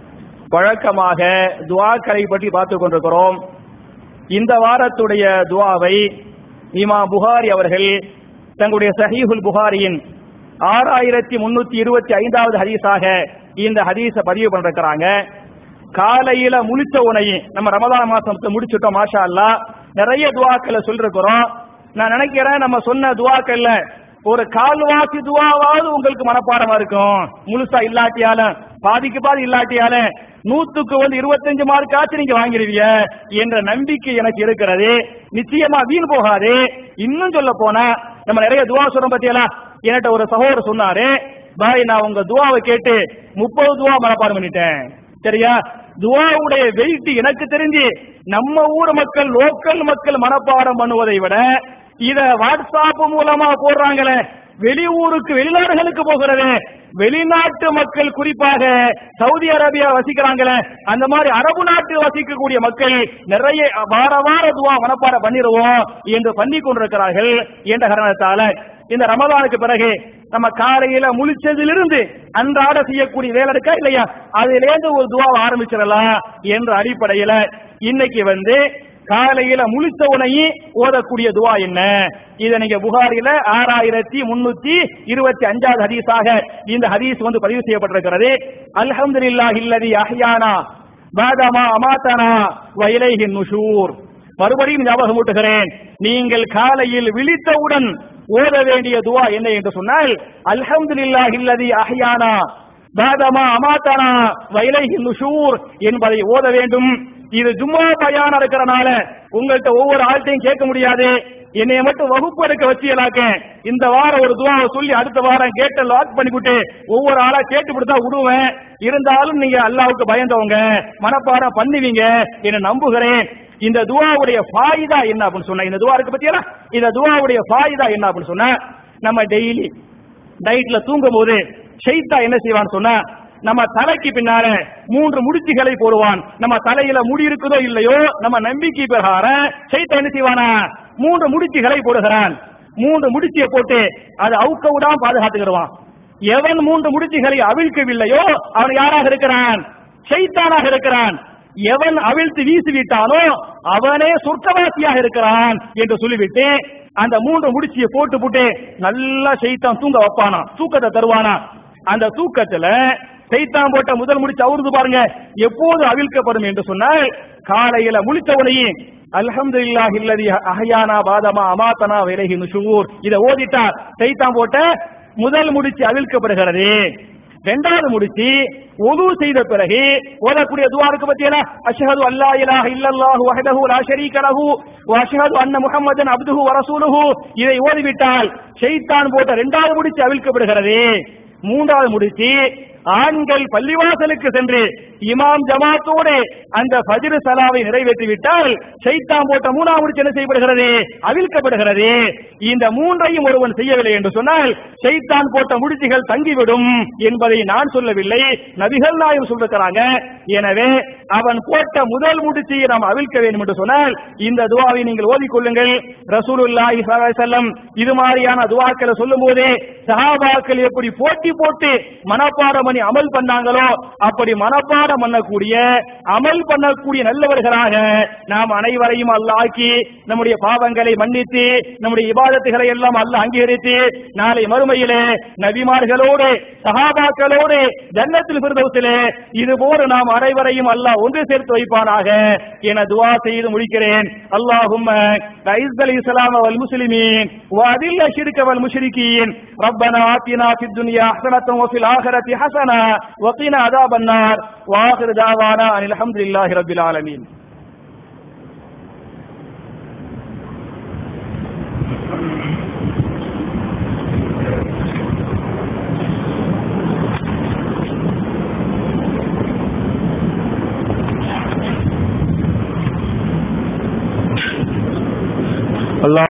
வழக்கமாக துவாக்களை பற்றி பார்த்துக் கொண்டிருக்கிறோம் இந்த வாரத்துடைய துவாவை இமா புகாரி அவர்கள் தங்களுடைய சஹீஹுல் புகாரியின் ஆறாயிரத்தி முன்னூத்தி இருபத்தி ஐந்தாவது ஹதீஸாக இந்த ஹதீஸ பதிவு பண்ணிருக்கிறாங்க காலையில முழிச்ச உனையும் நம்ம ரமதான் மாசத்தை முடிச்சுட்டோம் மாஷா அல்லா நிறைய துவாக்களை சொல்லிருக்கிறோம் நான் நினைக்கிறேன் நம்ம சொன்ன துவாக்கள்ல ஒரு கால்வாசி துவாவாவது உங்களுக்கு மனப்பாடமா இருக்கும் முழுசா இல்லாட்டியாலும் பாதிக்கு பாதி இல்லாட்டியாலும் நூத்துக்கு வந்து இருபத்தஞ்சு மார்க் ஆச்சு நீங்க வாங்கிருவீங்க என்ற நம்பிக்கை எனக்கு இருக்கிறது நிச்சயமா வீண் போகாது இன்னும் சொல்ல போனா நம்ம நிறைய துவா சொல்றோம் பத்தியெல்லாம் என்கிட்ட ஒரு சகோதரர் சொன்னாரு பாய் நான் உங்க துவாவை கேட்டு முப்பது துவா மனப்பாடம் பண்ணிட்டேன் சரியா துவாவுடைய வெயிட் எனக்கு தெரிஞ்சு நம்ம ஊர் மக்கள் லோக்கல் மக்கள் மனப்பாடம் பண்ணுவதை விட இத வாட்ஸ்அப் மூலமா போடுறாங்களே வெளியூருக்கு வெளிநாடுகளுக்கு போகிறது வெளிநாட்டு மக்கள் குறிப்பாக சவுதி அரேபியா வசிக்கிறாங்களே அந்த மாதிரி அரபு நாட்டு வசிக்கக்கூடிய மக்கள் நிறைய வார வார துவா மனப்பாட பண்ணிடுவோம் என்று பண்ணி கொண்டிருக்கிறார்கள் என்ற காரணத்தால இந்த ரமதானுக்கு பிறகு நம்ம காலையில முழிச்சதிலிருந்து அன்றாட செய்யக்கூடிய வேலை இருக்கா இல்லையா அதிலேருந்து ஒரு துவாவை ஆரம்பிச்சிடலாம் என்ற அடிப்படையில இன்னைக்கு வந்து காலையில முழித்த உனையும் ஓதக்கூடிய துவா என்ன இத நீங்க புகாரில ஆறாயிரத்தி முன்னூத்தி இருபத்தி அஞ்சாவது ஹதீஸாக இந்த ஹதீஸ் வந்து பதிவு செய்யப்பட்டிருக்கிறது அல்ஹம்துலில்லாஹி இல்லதி அஹ்யானா பாதமா அமாத்தனா வயலைஹி நுஷூர் மறுபடியும் ஞாபகம் ஊட்டுகிறேன் நீங்கள் காலையில் விழித்தவுடன் ஓத வேண்டிய துவா என்ன என்று சொன்னால் அல்ஹம்துலில்லாஹி இல்லதி அஹ்யானா பாதமா அமாத்தனா வயலைஹி நுஷூர் என்பதை ஓத வேண்டும் இது ஜும்மா பயான் இருக்கிறனால உங்கள்கிட்ட ஒவ்வொரு ஆள்கிட்டையும் கேட்க முடியாது என்னைய மட்டும் வகுப்பு எடுக்க வச்சியலாக்க இந்த வாரம் ஒரு துவாவை சொல்லி அடுத்த வாரம் கேட்ட லாக் பண்ணிவிட்டு ஒவ்வொரு ஆளா கேட்டு தான் விடுவேன் இருந்தாலும் நீங்க அல்லாவுக்கு பயந்தவங்க மனப்பாடம் பண்ணுவீங்க என நம்புகிறேன் இந்த துவாவுடைய ஃபாயிதா என்ன அப்படின்னு சொன்ன இந்த துவா இருக்கு பத்தியா இந்த துவாவுடைய ஃபாயிதா என்ன அப்படின்னு சொன்னா நம்ம டெய்லி நைட்ல தூங்கும் போது ஷெய்தா என்ன செய்வான்னு சொன்னா நம்ம தலைக்கு பின்னால மூன்று முடிச்சுகளை போடுவான் நம்ம தலையில முடி இருக்குதோ இல்லையோ நம்ம நம்பிக்கை பிரகாரம் சைத்த என்ன செய்வானா மூன்று முடிச்சுகளை போடுகிறான் மூன்று முடிச்சியை போட்டு அது அவுக்க விடாம பாதுகாத்துக்கிடுவான் எவன் மூன்று முடிச்சுகளை அவிழ்க்கவில்லையோ அவன் யாராக இருக்கிறான் சைத்தானாக இருக்கிறான் எவன் அவிழ்த்து வீசி விட்டானோ அவனே சொர்க்கவாசியாக இருக்கிறான் என்று சொல்லிவிட்டு அந்த மூன்று முடிச்சியை போட்டு போட்டு நல்லா செய்தான் தூங்க வைப்பானா தூக்கத்தை தருவானா அந்த தூக்கத்துல சைத்தான் போட்ட முதல் முடிச்சு அவருது பாருங்க எப்போது அவிழ்க்கப்படும் என்று சொன்னால் காலையில முழித்தவனையே அல்ஹம்துலில்லாஹி இல்லதி அஹ்யானா பாதமா அமாத்தனா விலகி நுஷூர் இத ஓதிட்டா சைத்தான் போட்ட முதல் முடிச்சு அவிழ்க்கப்படுகிறது ரெண்டாவது முடிச்சு ஒது செய்த பிறகு ஓதக்கூடிய துவா இருக்கு பத்தியலா அஷ்ஹது அல்லா இலாஹ இல்லல்லாஹு வஹ்தஹு லா ஷரீக லஹு வ அஷ்ஹது அன்ன முஹம்மதன் அப்துஹு வ ரசூலுஹு இதை ஓதிவிட்டால் ஷைத்தான் போட்ட ரெண்டாவது முடிச்சு அவிழ்க்கப்படுகிறது மூன்றாவது முடிச்சு ஆண்கள் பள்ளிவாசலுக்கு சென்று இமாம் ஜமாத்தோடு அந்த ஃபஜ்ர் சலாவை நிறைவேற்றிவிட்டால் ஷைத்தான் போட்ட மூணாவது முடிச்சு என்ன செய்யப்படுகிறது அவிழ்க்கப்படுகிறது இந்த மூன்றையும் ஒருவன் செய்யவில்லை என்று சொன்னால் ஷைத்தான் போட்ட முடிச்சுகள் தங்கிவிடும் என்பதை நான் சொல்லவில்லை நபிகள் நாயம் சொல்லிருக்கிறாங்க எனவே அவன் போட்ட முதல் முடிச்சியை நாம் அவிழ்க்க வேண்டும் என்று சொன்னால் இந்த துவாவை நீங்கள் ஓதிக்கொள்ளுங்கள் ரசூலுல்லாஹி ஸல்லல்லாஹு அலைஹி வஸல்லம் இது மாதிரியான துவாக்களை சொல்லும் போதே சஹாபாக்கள் எப்படி போட்டி போட்டு மனப்பாடம் பண்ணி அமல் பண்ணாங்களோ அப்படி மனப்பாடம் பண்ணக்கூடிய அமல் பண்ணக்கூடிய நல்லவர்களாக நாம் அனைவரையும் அல்லாக்கி நம்முடைய பாவங்களை மன்னித்து நம்முடைய இபாதத்துகளை எல்லாம் அல்ல அங்கீகரித்து நாளை மறுமையிலே நபிமார்களோடு சஹாபாக்களோடு ஜன்னத்தில் பிரதோசிலே இது போல நாம் அனைவரையும் அல்லாஹ் ஒன்று சேர்த்து வைப்பானாக என துவா செய்து முடிக்கிறேன் அல்லாஹும் இஸ்லாம் வல் முஸ்லிமீன் وأذل الشرك والمشركين ربنا آتنا في الدنيا حسنة وفي الآخرة حسنة وقنا عذاب النار وآخر دعوانا أن الحمد لله رب العالمين அல்லாஹ்